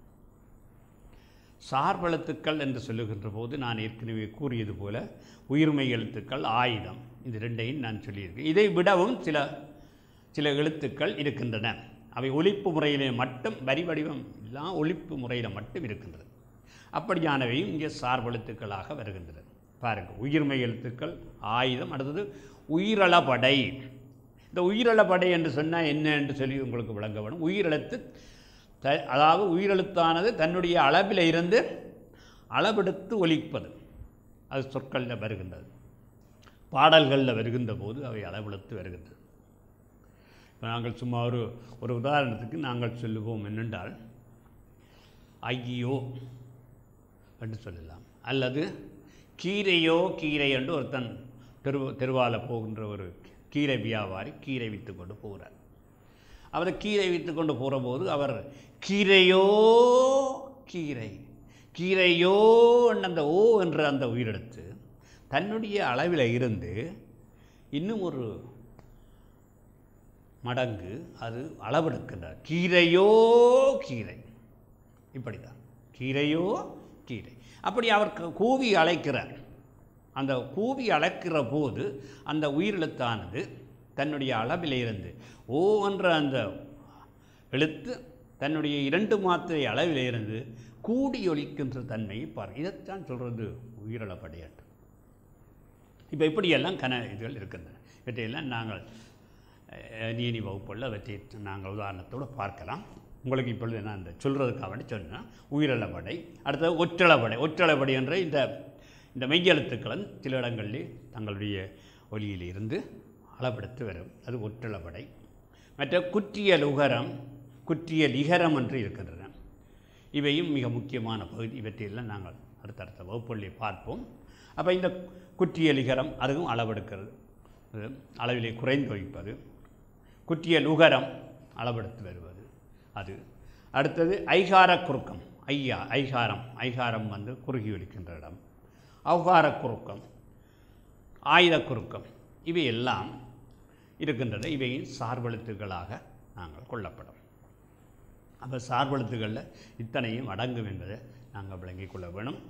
சார்பெழுத்துக்கள் என்று சொல்லுகின்ற போது நான் ஏற்கனவே கூறியது போல உயிர்மை எழுத்துக்கள் ஆயுதம் இது ரெண்டையும் நான் சொல்லியிருக்கேன் இதை விடவும் சில சில எழுத்துக்கள் இருக்கின்றன அவை ஒலிப்பு முறையிலே மட்டும் வரி வடிவம் எல்லாம் ஒலிப்பு முறையில் மட்டும் இருக்கின்றது அப்படியானவையும் இங்கே சார்பெழுத்துக்களாக வருகின்றது பாருங்கள் உயிர்மை எழுத்துக்கள் ஆயுதம் அடுத்தது உயிரளபடை இந்த உயிரளபடை என்று சொன்னால் என்ன என்று சொல்லி உங்களுக்கு விளங்க வேணும் உயிரெழுத்து த அதாவது உயிரெழுத்தானது தன்னுடைய அளவில் இருந்து அளவெடுத்து ஒலிப்பது அது சொற்களில் வருகின்றது பாடல்களில் வருகின்ற போது அவை அளவெடுத்து வருகின்றது இப்போ நாங்கள் சும்மா ஒரு ஒரு உதாரணத்துக்கு நாங்கள் சொல்லுவோம் என்னென்றால் ஐயோ என்று சொல்லலாம் அல்லது கீரையோ கீரை என்று ஒருத்தன் தெரு தெருவால் போகின்ற ஒரு கீரை வியாபாரி கீரை விற்று கொண்டு போகிறார் அவர் கீரை விற்று கொண்டு போகிற போது அவர் கீரையோ கீரை கீரையோ என்ற அந்த ஓ என்ற அந்த உயிரெடுத்து தன்னுடைய அளவில் இருந்து இன்னும் ஒரு மடங்கு அது அளவெடுக்கின்றார் கீரையோ கீரை இப்படி தான் கீரையோ கீரை அப்படி அவர் க- கூவி அழைக்கிறார் அந்த கூவி அழைக்கிற போது அந்த உயிரெழுத்தானது தன்னுடைய அளவில் இருந்து ஓ என்ற அந்த எழுத்து தன்னுடைய இரண்டு மாத்திரை அளவில் இருந்து கூடி ஒலிக்கின்ற தன்மையை பார் இதைத்தான் சொல்கிறது உயிரிழப்படையாட்டு இப்போ இப்படியெல்லாம் கன இதுகள் இருக்கின்றன இவற்றையெல்லாம் நாங்கள் அஹ், நீனி வகுப்புள்ள அவற்றை நாங்கள் உதாரணத்தோடு பார்க்கலாம் உங்களுக்கு இப்பொழுது நான் இந்த சொல்கிறதுக்காக வேண்டி சொன்னேன் உயிரிழப்படை அடுத்தது ஒற்றளப்படை ஒற்றளப்படை என்ற இந்த இந்த மெய்யெழுத்துக்களும் சில இடங்களிலே தங்களுடைய ஒலியில் இருந்து அளவெடுத்து வரும் அது ஒற்றளப்படை மற்ற குற்றியல் உகரம் குற்றியல் இகரம் என்று இருக்கின்றன இவையும் மிக முக்கியமான பகுதி இவற்றையெல்லாம் நாங்கள் அடுத்தடுத்த வகுப்புகளிலே பார்ப்போம் அப்போ இந்த குற்றியல் இகரம் அதுவும் அளவெடுக்கிறது அது அளவிலே குறைந்து வைப்பது குற்றியல் உகரம் அளவெடுத்து வருவது அது அடுத்தது ஐகார குறுக்கம் ஐயா ஐகாரம் ஐகாரம் வந்து குறுகி ஒலிக்கின்ற இடம் ஔகார குறுக்கம் ஆயுத குறுக்கம் இவையெல்லாம் இருக்கின்றன இவையும் சார்பெழுத்துக்களாக நாங்கள் கொள்ளப்படும் அப்போ சார்பெழுத்துக்களில் இத்தனையும் அடங்கும் என்பதை நாங்கள் விளங்கிக் கொள்ள வேணும்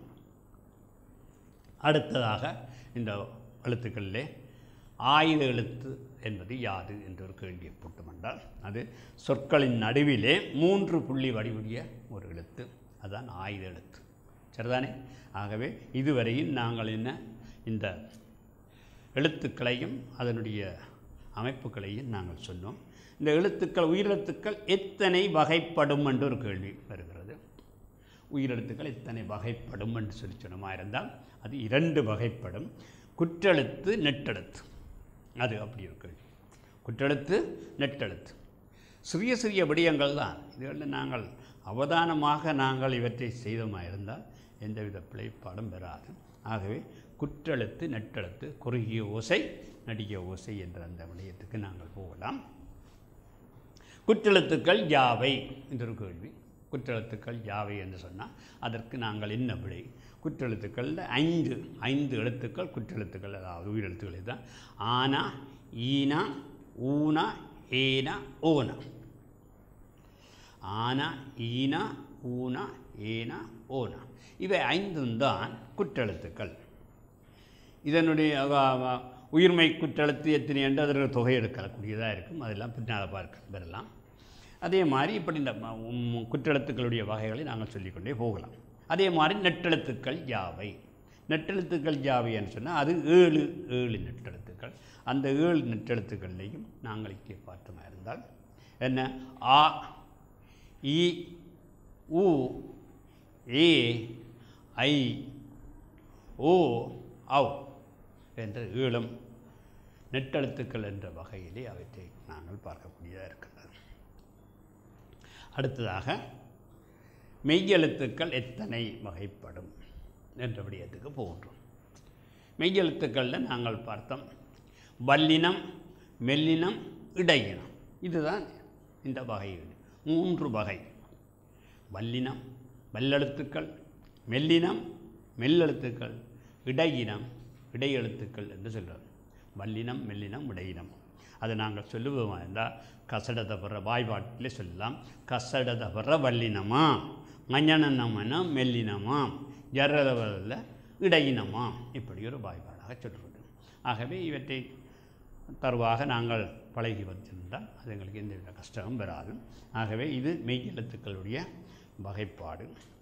அடுத்ததாக இந்த எழுத்துக்களிலே ஆயுத எழுத்து என்பது யாது என்ற ஒரு கேள்வியை போட்டுமென்றால் அது சொற்களின் நடுவிலே மூன்று புள்ளி வடிவுடைய ஒரு எழுத்து அதுதான் ஆயுத எழுத்து சரிதானே ஆகவே இதுவரையும் நாங்கள் என்ன இந்த எழுத்துக்களையும் அதனுடைய அமைப்புகளையும் நாங்கள் சொன்னோம் இந்த எழுத்துக்கள் உயிரெழுத்துக்கள் எத்தனை வகைப்படும் என்று ஒரு கேள்வி வருகிறது உயிரெழுத்துக்கள் எத்தனை வகைப்படும் என்று சொல்லி சொன்னமா இருந்தால் அது இரண்டு வகைப்படும் குற்றெழுத்து நெட்டெழுத்து அது அப்படி ஒரு கேள்வி குற்றெழுத்து நெட்டெழுத்து சிறிய சிறிய விடயங்கள் தான் இதுகளில் நாங்கள் அவதானமாக நாங்கள் இவற்றை செய்தோமா இருந்தால் எந்தவித பிழைப்பாடும் பெறாது ஆகவே குற்றெழுத்து நெட்டெழுத்து குறுகிய ஓசை நடிக ஓசை என்ற அந்த விடயத்துக்கு நாங்கள் போகலாம் குற்றெழுத்துக்கள் யாவை என்ற ஒரு கேள்வி குற்றெழுத்துக்கள் யாவை என்று சொன்னால் அதற்கு நாங்கள் என்ன விடை குற்றெழுத்துக்களில் ஐந்து ஐந்து எழுத்துக்கள் குற்றெழுத்துக்கள் அதாவது உயிரெழுத்துக்கள் இதுதான் ஆனா ஈனா ஊனா ஏனா ஓனா ஆனா ஈனா ஊனா ஏனா ஓனா இவை ஐந்தும் தான் குற்றெழுத்துக்கள் இதனுடைய அஹ், அஹ், உயிர்மை குற்றெழுத்து எத்தனை என்று அதற்கு தொகை எடுக்கக்கூடியதாக இருக்கும் அதெல்லாம் பின்னால் பார்க்க பெறலாம் அதே மாதிரி இப்படி இந்த ம- உம், குற்றெழுத்துக்களுடைய வகைகளை நாங்கள் சொல்லிக்கொண்டே போகலாம் அதே மாதிரி நெட்டெழுத்துக்கள் யாவை நெட்டெழுத்துக்கள் யாவை என்று சொன்னால் அது ஏழு ஏழு நெட்டெழுத்துக்கள் அந்த ஏழு நெட்டெழுத்துக்கள்லையும் நாங்கள் இங்கே பார்த்தோமா இருந்தால் என்ன ஆ இ உ ஏ ஐ ஓ அவ் என்ற ஈழம் நெட்டெழுத்துக்கள் என்ற வகையிலே அவற்றை நாங்கள் பார்க்கக்கூடியதாக இருக்கின்றது அடுத்ததாக மெய்யெழுத்துக்கள் எத்தனை வகைப்படும் என்ற விடயத்துக்கு போகின்றோம் மெய்யெழுத்துக்களில் நாங்கள் பார்த்தோம் வல்லினம் மெல்லினம் இடையினம் இதுதான் இந்த வகை மூன்று வகை வல்லினம் வல்லெழுத்துக்கள் மெல்லினம் மெல்லெழுத்துக்கள் இடையினம் இடையெழுத்துக்கள் என்று சொல்கிறோம் வல்லினம் மெல்லினம் இடையினம் அது நாங்கள் சொல்லுவோமா இருந்தால் கசடத பெற வாய்பாட்டிலே சொல்லலாம் கசடத பெற வல்லினமா மஞ்சனமனா மெல்லினமா ஜரதவரில் இடையினமா இப்படி ஒரு வாய்ப்பாடாக சொல்கிறது ஆகவே இவற்றை தருவாக நாங்கள் பழகி வந்திருந்தால் அது எங்களுக்கு எந்தவித கஷ்டமும் வராது ஆகவே இது மெய் எழுத்துக்களுடைய வகைப்பாடு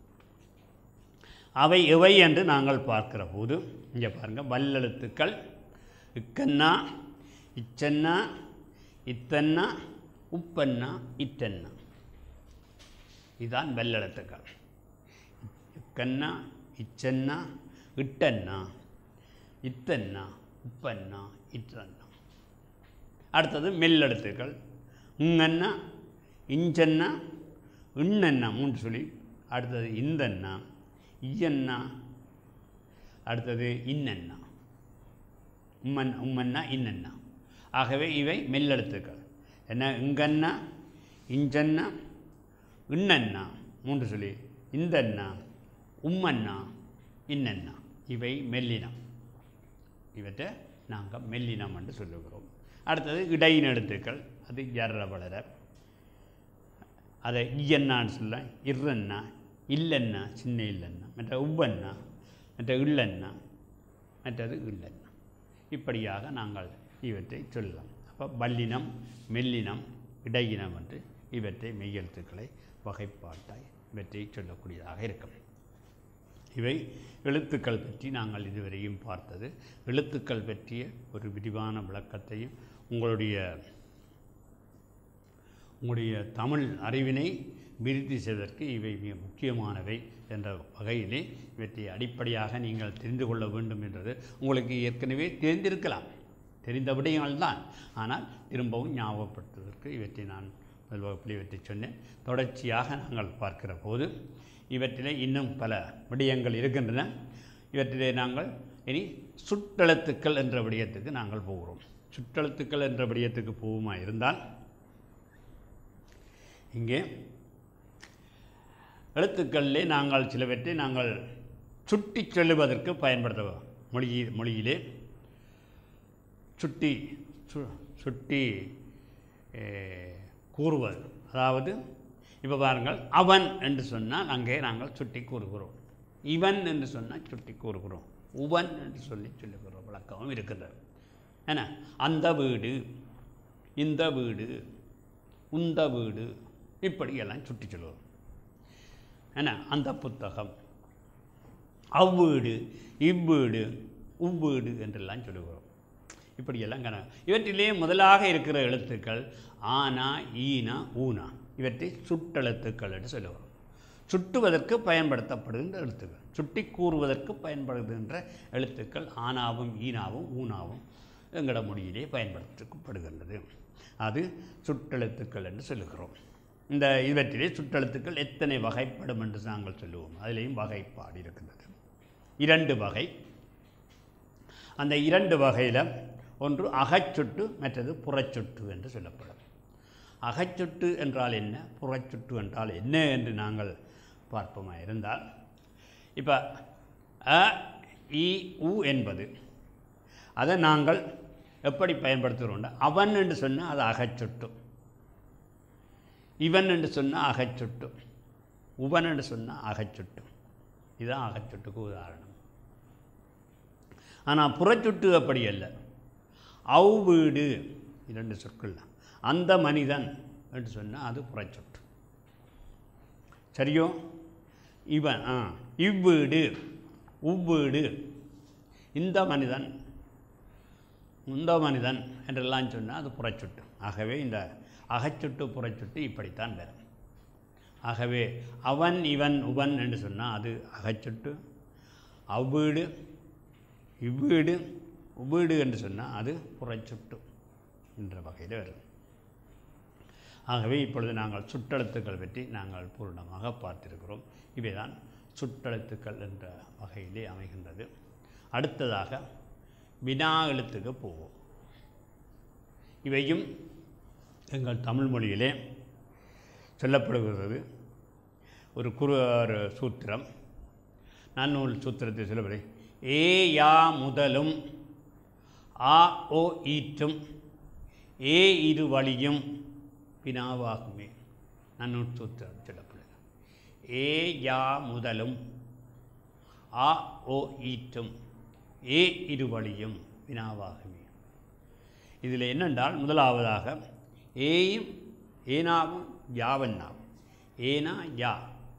அவை எவை என்று நாங்கள் பார்க்கிற போது இங்கே பாருங்கள் வல்லெழுத்துக்கள் இக்கண்ணா இச்சன்னா இத்தன்னா உப்பண்ணா இத்தன்னா இதுதான் வெள்ளெழுத்துக்கள் இக்கண்ணா இச்சன்னா இட்டண்ணா இத்தன்னா உப்பண்ணா இற்றண்ணா அடுத்தது மெல்லெழுத்துக்கள் உங்கண்ணா இஞ்சன்னா இண்ணண்ணா மூன்று சொல்லி அடுத்தது இந்தண்ணா இயண்ணா அடுத்தது இன்னண்ணா உம்மன் உம்மன்னா இன்னண்ணா ஆகவே இவை மெல்லெழுத்துக்கள் என்ன இங்கண்ணா இஞ்சண்ணா இன்னண்ணா மூன்று சொல்லி இந்தண்ணா உம்மண்ணா இன்னண்ணா இவை மெல்லினம் இவற்றை நாங்கள் மெல்லினம் என்று சொல்லுகிறோம் அடுத்தது இடையின் எழுத்துக்கள் அது எற வளர அதை இயன்னான்னு சொல்ல இர்ரண்ணா இல்லண்ணா சின்ன இல்லண்ணா மற்ற உவ்வண்ணா மற்ற இல்லண்ணா மற்றது இல்லண்ணா இப்படியாக நாங்கள் இவற்றை சொல்லலாம் அப்போ வல்லினம் மெல்லினம் இடையினம் என்று இவற்றை மெய்யெழுத்துக்களை வகைப்பாட்டாய் இவற்றை சொல்லக்கூடியதாக இருக்கும் இவை எழுத்துக்கள் பற்றி நாங்கள் இதுவரையும் பார்த்தது எழுத்துக்கள் பற்றிய ஒரு விரிவான விளக்கத்தையும் உங்களுடைய உங்களுடைய தமிழ் அறிவினை விருத்தி செய்வதற்கு இவை மிக முக்கியமானவை என்ற வகையிலே இவற்றை அடிப்படையாக நீங்கள் தெரிந்து கொள்ள வேண்டும் என்றது உங்களுக்கு ஏற்கனவே தெரிந்திருக்கலாம் தெரிந்த விடயங்கள் தான் ஆனால் திரும்பவும் ஞாபகப்படுத்துவதற்கு இவற்றை நான் முதல் வகுப்பில் இவற்றை சொன்னேன் தொடர்ச்சியாக நாங்கள் பார்க்கிற போது இவற்றிலே இன்னும் பல விடயங்கள் இருக்கின்றன இவற்றிலே நாங்கள் இனி சுற்றெழுத்துக்கள் என்ற விடயத்துக்கு நாங்கள் போகிறோம் சுற்றெழுத்துக்கள் என்ற விடயத்துக்கு போகுமா இருந்தால் இங்கே எழுத்துக்களிலே நாங்கள் சிலவற்றை நாங்கள் சுட்டி சொல்லுவதற்கு பயன்படுத்த மொழி மொழியிலே சுட்டி சு சுட்டி eh, கூறுவது அதாவது இப்போ பாருங்கள் அவன் என்று சொன்னால் அங்கே நாங்கள் சுட்டி கூறுகிறோம் இவன் என்று சொன்னால் சுட்டி கூறுகிறோம் உவன் என்று சொல்லி சொல்லுகிற வழக்கமும் இருக்கின்றது என்ன அந்த வீடு இந்த வீடு உந்த வீடு இப்படியெல்லாம் சுட்டி சொல்லுவோம் என்ன அந்த புத்தகம் அவ்வீடு இவ்வீடு உவ்வீடு என்றெல்லாம் சொல்லுகிறோம் இப்படியெல்லாம் கண இவற்றிலே முதலாக இருக்கிற எழுத்துக்கள் ஆனா ஈனா ஊனா இவற்றை சுட்டெழுத்துக்கள் என்று சொல்லுகிறோம் சுட்டுவதற்கு பயன்படுத்தப்படுகின்ற எழுத்துக்கள் சுட்டி கூறுவதற்கு பயன்படுகின்ற எழுத்துக்கள் ஆனாவும் ஈனாவும் ஊனாவும் எங்களோட மொழியிலே பயன்படுத்தப்படுகின்றது அது சுட்டெழுத்துக்கள் என்று சொல்லுகிறோம் இந்த இவற்றிலே சுற்றெழுத்துக்கள் எத்தனை வகைப்படும் என்று நாங்கள் சொல்லுவோம் அதிலேயும் வகைப்பாடு இருக்கின்றது இரண்டு வகை அந்த இரண்டு வகையில் ஒன்று அகச்சுட்டு மற்றது புறச்சுட்டு என்று சொல்லப்படும் அகச்சுட்டு என்றால் என்ன புறச்சுட்டு என்றால் என்ன என்று நாங்கள் பார்ப்போமா இருந்தால் இப்போ அ இ உ என்பது அதை நாங்கள் எப்படி பயன்படுத்துகிறோம்னா அவன் என்று சொன்னால் அது அகச்சுட்டு இவன் என்று சொன்னால் அகச்சுட்டு உவன் என்று சொன்னால் அகச்சுட்டு இதுதான் அகச்சுட்டுக்கு உதாரணம் ஆனால் புறச்சுட்டு அப்படி அல்ல அவ் வீடு இரண்டு சொற்கள் தான் அந்த மனிதன் என்று சொன்னால் அது புறச்சுட்டு சரியோ இவன் ஆ இவ்வீடு உவ்வீடு இந்த மனிதன் இந்த மனிதன் என்றெல்லாம் சொன்னால் அது புறச்சுட்டு ஆகவே இந்த அகச்சுட்டு புறச்சுட்டு இப்படித்தான் வரும் ஆகவே அவன் இவன் உவன் என்று சொன்னால் அது அகச்சுட்டு அவ்வீடு இவ்வீடு உவ்வீடு என்று சொன்னால் அது புறச்சுட்டு என்ற வகையில் வரும் ஆகவே இப்பொழுது நாங்கள் சுட்டெழுத்துக்கள் பற்றி நாங்கள் பூர்ணமாக பார்த்திருக்கிறோம் இவைதான் சுட்டெழுத்துக்கள் என்ற வகையிலே அமைகின்றது அடுத்ததாக வினா எழுத்துக்கு போவோம் இவையும் எங்கள் தமிழ் மொழியிலே சொல்லப்படுகிறது ஒரு குரு ஒரு சூத்திரம் நன்னூல் சூத்திரத்தை சொல்லப்படுது ஏ யா முதலும் ஆ ஓ ஈற்றும் ஏ இரு வழியும் வினாவாகுமே நன்னூல் சூத்திரம் சொல்லப்படுது ஏ யா முதலும் ஆ ஓ ஈற்றும் ஏ இரு வழியும் வினாவாகுமே இதில் என்னென்றால் முதலாவதாக ஏயும் ஏனாவும் யாவன்னாவும் ஏனா யா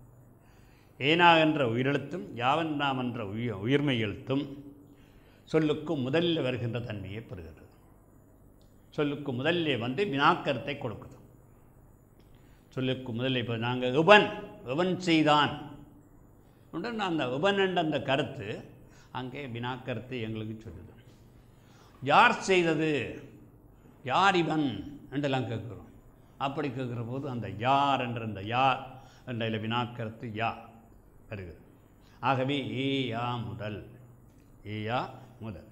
ஏனா என்ற உயிரெழுத்தும் யாவன்னாம் என்ற உயிர் உயிர்மை எழுத்தும் சொல்லுக்கு முதலில் வருகின்ற தன்மையை பெறுகிறது சொல்லுக்கு முதல்ல வந்து வினாக்கருத்தை கொடுக்குது சொல்லுக்கு முதல்ல இப்போ நாங்கள் உபன் உபன் செய்தான் உடனே அந்த உபன் என்ற அந்த கருத்து அங்கே வினாக்கருத்தை எங்களுக்கு சொல்லுது யார் செய்தது யார் இவன் என்றெல்லாம் கேட்குறோம் அப்படி கேட்குற போது அந்த யார் என்ற அந்த யார் என்ற இதில் வினாக்கருத்து யா வருகிறது ஆகவே ஏ யா முதல் ஏ யா முதல்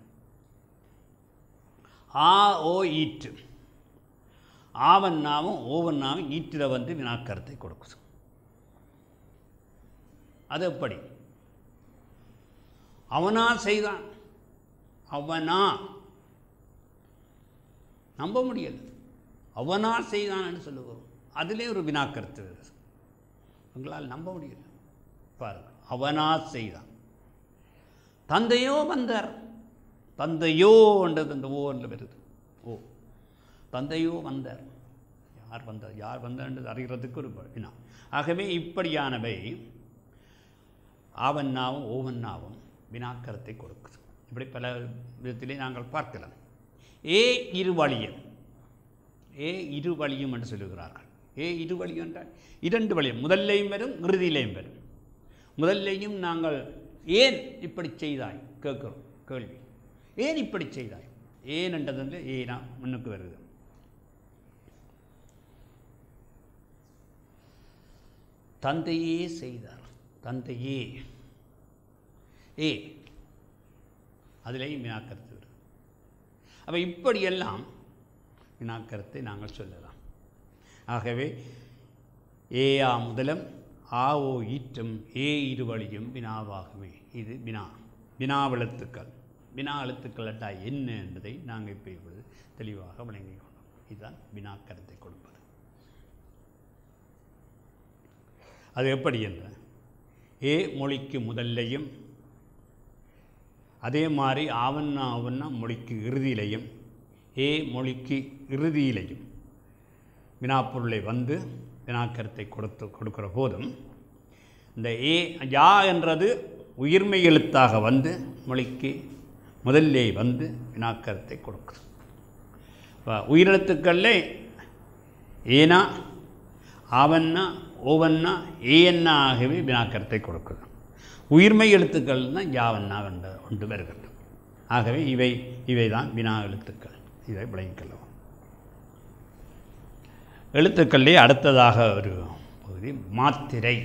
ஆ ஓ ஈற்று ஆவன்னாவும் ஓவன்னாவும் ஈற்றில் வந்து வினாக்கருத்தை கொடுக்குது அது எப்படி அவனா செய்தான் அவனா நம்ப முடியல அவனா செய்தான்னு சொல்லுவோம் அதிலே ஒரு வினாக்கருத்து வருது உங்களால் நம்ப முடியல பாருங்க அவனா செய்தான் தந்தையோ வந்தார் தந்தையோன்றது அந்த ஓன்றில் வருது ஓ தந்தையோ வந்தார் யார் வந்தார் யார் வந்தார்ன்றது அறிகிறதுக்கு ஒரு வினா ஆகவே இப்படியானவை ஆவன்னாவும் ஓவன்னாவும் வினாக்கரத்தை கொடுக்குது இப்படி பல விதத்திலே நாங்கள் பார்க்கலாம் ஏ இருவழியம் ஏ இருவழியும் என்று சொல்லுகிறார்கள் ஏ இருவழியம் என்றால் இரண்டு வழியம் முதல்லையும் வரும் இறுதியிலையும் வரும் முதல்லையும் நாங்கள் ஏன் இப்படி செய்தாய் கேட்குறோம் கேள்வி ஏன் இப்படி செய்தாய் ஏன் என்றது வந்து ஏனா முன்னுக்கு வருது தந்தையே செய்தார் தந்தையே ஏ அதிலேயும் வினாக்கருத்து வருது அப்போ இப்படியெல்லாம் வினாக்கருத்தை நாங்கள் சொல்லலாம் ஆகவே ஏயா முதலம் ஆ ஓ ஈற்றும் ஏ இருவழியும் வினாவாகுமே இது வினா வினாவெழுத்துக்கள் வினா எழுத்துக்கள் அட்டா என்ன என்பதை நாங்கள் இப்போ இப்பொழுது தெளிவாக விளங்கிக் கொண்டோம் இதுதான் வினாக்கருத்தை கொடுப்பது அது எப்படி என்ற ஏ மொழிக்கு முதல்லையும் அதே மாதிரி ஆவண்ணா ஆவண்ணா மொழிக்கு இறுதியிலையும் ஏ மொழிக்கு இறுதியிலையும் வினாப்பொருளை வந்து வினாக்கருத்தை கொடுத்து கொடுக்கிற போதும் இந்த ஏ யா என்றது உயிர்மை எழுத்தாக வந்து மொழிக்கு முதல்லே வந்து வினாக்கருத்தை கொடுக்குது இப்போ உயிரெழுத்துக்களில் ஏனா ஆவண்ணா ஓவண்ணா ஏஎண்ணா ஆகவே வினாக்கருத்தை கொடுக்குது உயிர்மை எழுத்துக்கள்னா யாவண்ணா என்ற ஒன்று வருகிறது ஆகவே இவை இவை தான் வினா எழுத்துக்கள் இதை விளங்கிக்கொள்ளவும் எழுத்துக்களிலே அடுத்ததாக ஒரு பகுதி மாத்திரை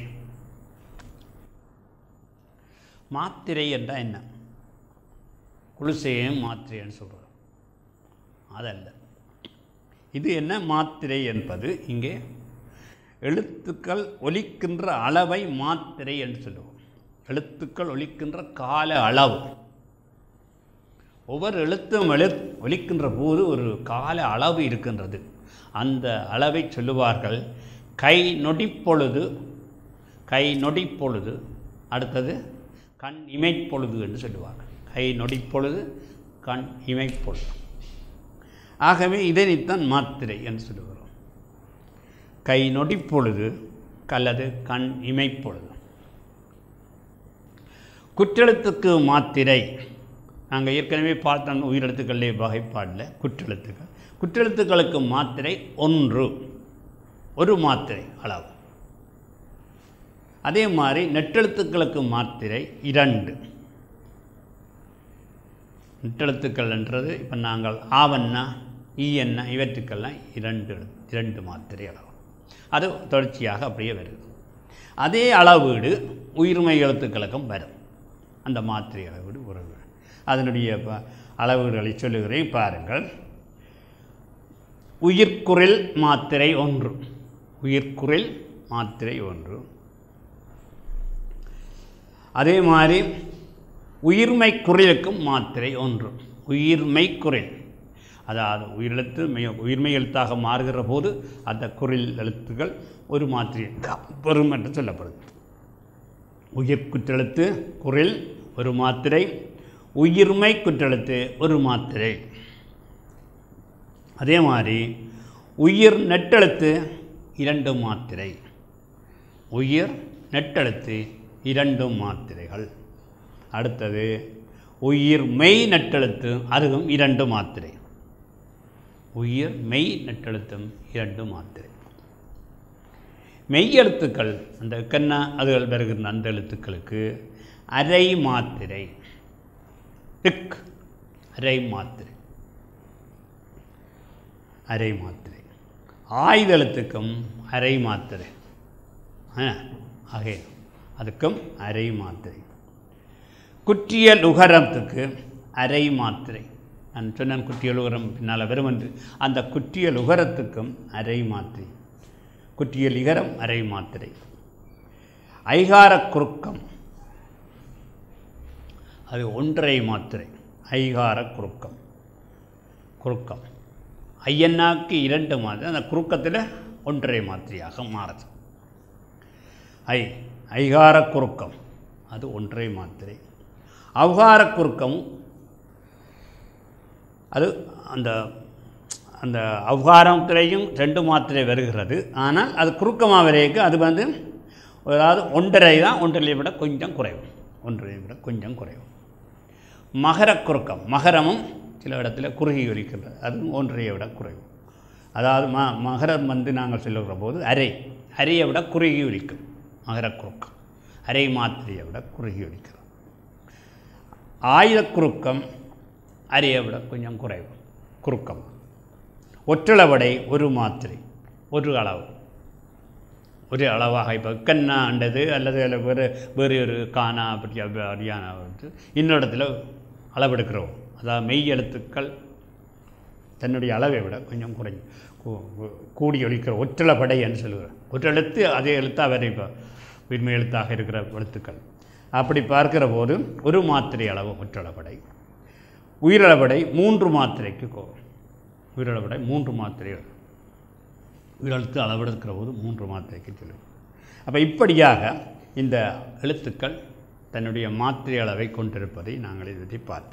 மாத்திரை என்றால் என்ன குளிசையும் மாத்திரைன்னு சொல்கிறோம் அதல்ல இது என்ன மாத்திரை என்பது இங்கே எழுத்துக்கள் ஒலிக்கின்ற அளவை மாத்திரை என்று சொல்லுவோம் எழுத்துக்கள் ஒலிக்கின்ற கால அளவு ஒவ்வொரு எழுத்தும் எழு ஒலிக்கின்ற போது ஒரு கால அளவு இருக்கின்றது அந்த அளவை சொல்லுவார்கள் கை நொடிப்பொழுது கை நொடிப்பொழுது அடுத்தது கண் இமைப்பொழுது என்று சொல்லுவார்கள் கை நொடிப்பொழுது கண் இமைப்பொழுது ஆகவே இதனைத்தான் மாத்திரை என்று சொல்லுகிறோம் கை நொடிப்பொழுது அல்லது கண் இமைப்பொழுது குற்றெழுத்துக்கு மாத்திரை நாங்கள் ஏற்கனவே பார்த்தோம் உயிரெழுத்துக்களிலே வகைப்பாடில் குற்றெழுத்துக்கள் குற்றெழுத்துக்களுக்கு மாத்திரை ஒன்று ஒரு மாத்திரை அளவு அதே மாதிரி நெட்டெழுத்துக்களுக்கு மாத்திரை இரண்டு நெட்டெழுத்துக்கள் என்றது இப்போ நாங்கள் ஆவண்ணா ஈயண்ணா இவற்றுக்கெல்லாம் இரண்டு எழு- இரண்டு மாத்திரை அளவு அது தொடர்ச்சியாக அப்படியே வருது அதே அளவீடு உயிர்மை எழுத்துக்களுக்கும் வரும் அந்த மாத்திரை அளவீடு உறவு அதனுடைய ப- அளவீடுகளை சொல்லுகிறேன் பாருங்கள் உயிர்க்குறில் மாத்திரை ஒன்று உயிர்க்குறில் மாத்திரை ஒன்று அதே மாதிரி உயிர்மை குரலுக்கும் மாத்திரை ஒன்று உயிர்மை குரல் அதாவது உயிரெழுத்து மெய் உயிர்மை எழுத்தாக மாறுகிற போது அந்த குரில் எழுத்துக்கள் ஒரு மாத்திரை பெறும் என்று சொல்லப்படுது உயிர் குற்றெழுத்து குரில் ஒரு மாத்திரை உயிர்மை குற்றெழுத்து ஒரு மாத்திரை அதே மாதிரி உயிர் நெட்டெழுத்து இரண்டு மாத்திரை உயிர் நெட்டெழுத்து இரண்டு மாத்திரைகள் அடுத்தது உயிர் மெய் நெட்டெழுத்து அதுவும் இரண்டு மாத்திரை உயிர் மெய் நெட்டெழுத்தும் இரண்டு மாத்திரை மெய் எழுத்துக்கள் அந்த கண்ணா அதுகள் வருகின்ற அந்த எழுத்துக்களுக்கு அரை மாத்திரை இக் அரை மாத்திரை அரை மாத்திரை ஆயுத எழுத்துக்கும் அரை மாத்திரை ஆ, ஆகே அதுக்கும் அரை மாத்திரை குற்றியல் உகரத்துக்கு அரை மாத்திரை நான் சொன்னேன் குற்றியல் உகரம் பின்னால் வரும் என்று அந்த குற்றியல் உகரத்துக்கும் அரை மாத்திரை குற்றியல் இகரம் அரை மாத்திரை ஐகார குறுக்கம் அது ஒன்றரை மாத்திரை ஐகார குறுக்கம் குறுக்கம் ஐயன்னாக்கு இரண்டு மாத்திரை அந்த குறுக்கத்தில் ஒன்றரை மாத்திரையாக மாறுது ஐ ஐகார குறுக்கம் அது ஒன்றரை மாத்திரை அவ்கார குறுக்கமும் அது அந்த அந்த அவ்காரத்திலையும் ரெண்டு மாத்திரை வருகிறது ஆனால் அது குறுக்கமாக வரைக்கும் அது வந்து அதாவது ஒன்றரை தான் ஒன்றரை விட கொஞ்சம் குறைவு ஒன்றரை விட கொஞ்சம் குறைவு மகர குறுக்கம் மகரமும் சில இடத்துல குறுகி ஒலிக்கின்றது அதுவும் ஒன்றையை விட குறைவு அதாவது ம மகரம் வந்து நாங்கள் சொல்லுகிற போது அரை அரையை விட குறுகி ஒலிக்கும் மகர குறுக்கம் அரை மாத்திரையை விட குறுகி ஒலிக்கிறது ஆயுத குறுக்கம் அரையை விட கொஞ்சம் குறைவு குறுக்கம் ஒற்றளவடை ஒரு மாத்திரை ஒரு அளவு ஒரு அளவாக இப்போ கண்ணாண்டது அல்லது அதில் வேறு வேறு ஒரு காணா அப்படி அப்படி அப்படியான வந்து இன்னொரு இடத்துல அளவெடுக்கிறோம் அதாவது மெய் எழுத்துக்கள் தன்னுடைய அளவை விட கொஞ்சம் குறைஞ்சு கூ- கூ- கூடி ஒலிக்கிற ஒற்றளபடை என்று சொல்லுகிறோம் ஒற்றெழுத்து அதே எழுத்தாக வேறு இப்போ உண்மை எழுத்தாக இருக்கிற எழுத்துக்கள் அப்படி பார்க்கிற போது ஒரு மாத்திரை அளவு ஒற்றளபடை உயிரளபடை மூன்று மாத்திரைக்கு கோரும் உயிரளபடை மூன்று மாத்திரைகள் உயிரெழுத்து அளவெடுக்கிற போது மூன்று மாத்திரைக்கு சொல்லும் அப்போ இப்படியாக இந்த எழுத்துக்கள் தன்னுடைய மாத்திரை அளவை கொண்டிருப்பதை நாங்கள் இதை பற்றி பார்ப்போம்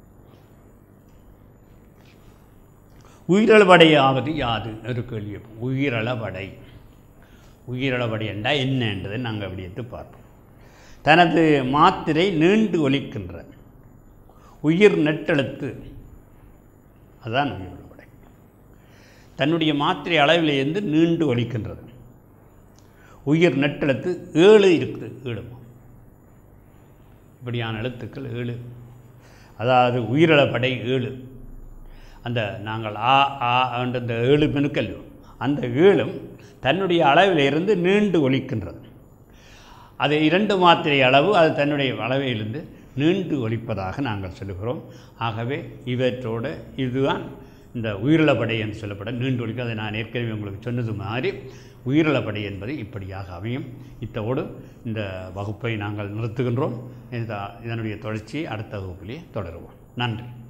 உயிரளவடையாவது யாது ஒரு கேள்வி கேட்போம். உயிரளவடை உயிரளவடை என்றால் என்ன என்றதை நாங்கள் அப்படி எடுத்து பார்ப்போம் தனது மாத்திரை நீண்டு ஒலிக்கின்ற உயிர் நெட்டெழுத்து அதுதான் உயிரளவடை தன்னுடைய மாத்திரை அளவிலிருந்து நீண்டு ஒலிக்கின்றது உயிர் நெட்டெழுத்து ஏழு இருக்குது ஏழுமா இப்படியான எழுத்துக்கள் ஏழு அதாவது உயிரிழப்படை ஏழு அந்த நாங்கள் ஆ ஆ என்ற அந்த ஏழு மெனுக்கள் அந்த ஏழும் தன்னுடைய அளவிலிருந்து நீண்டு ஒலிக்கின்றது அது இரண்டு மாத்திரை அளவு அது தன்னுடைய அளவிலிருந்து நீண்டு ஒலிப்பதாக நாங்கள் சொல்லுகிறோம் ஆகவே இவற்றோடு இதுதான் இந்த உயிரிழப்படை என்று சொல்லப்பட நீண்டொழிக்கு அதை நான் ஏற்கனவே உங்களுக்கு சொன்னது மாதிரி உயிரிழப்படை என்பது இப்படியாக அமையும் இத்தோடு இந்த வகுப்பை நாங்கள் நிறுத்துகின்றோம் இந்த இதனுடைய தொடர்ச்சியை அடுத்த வகுப்பிலே தொடருவோம் நன்றி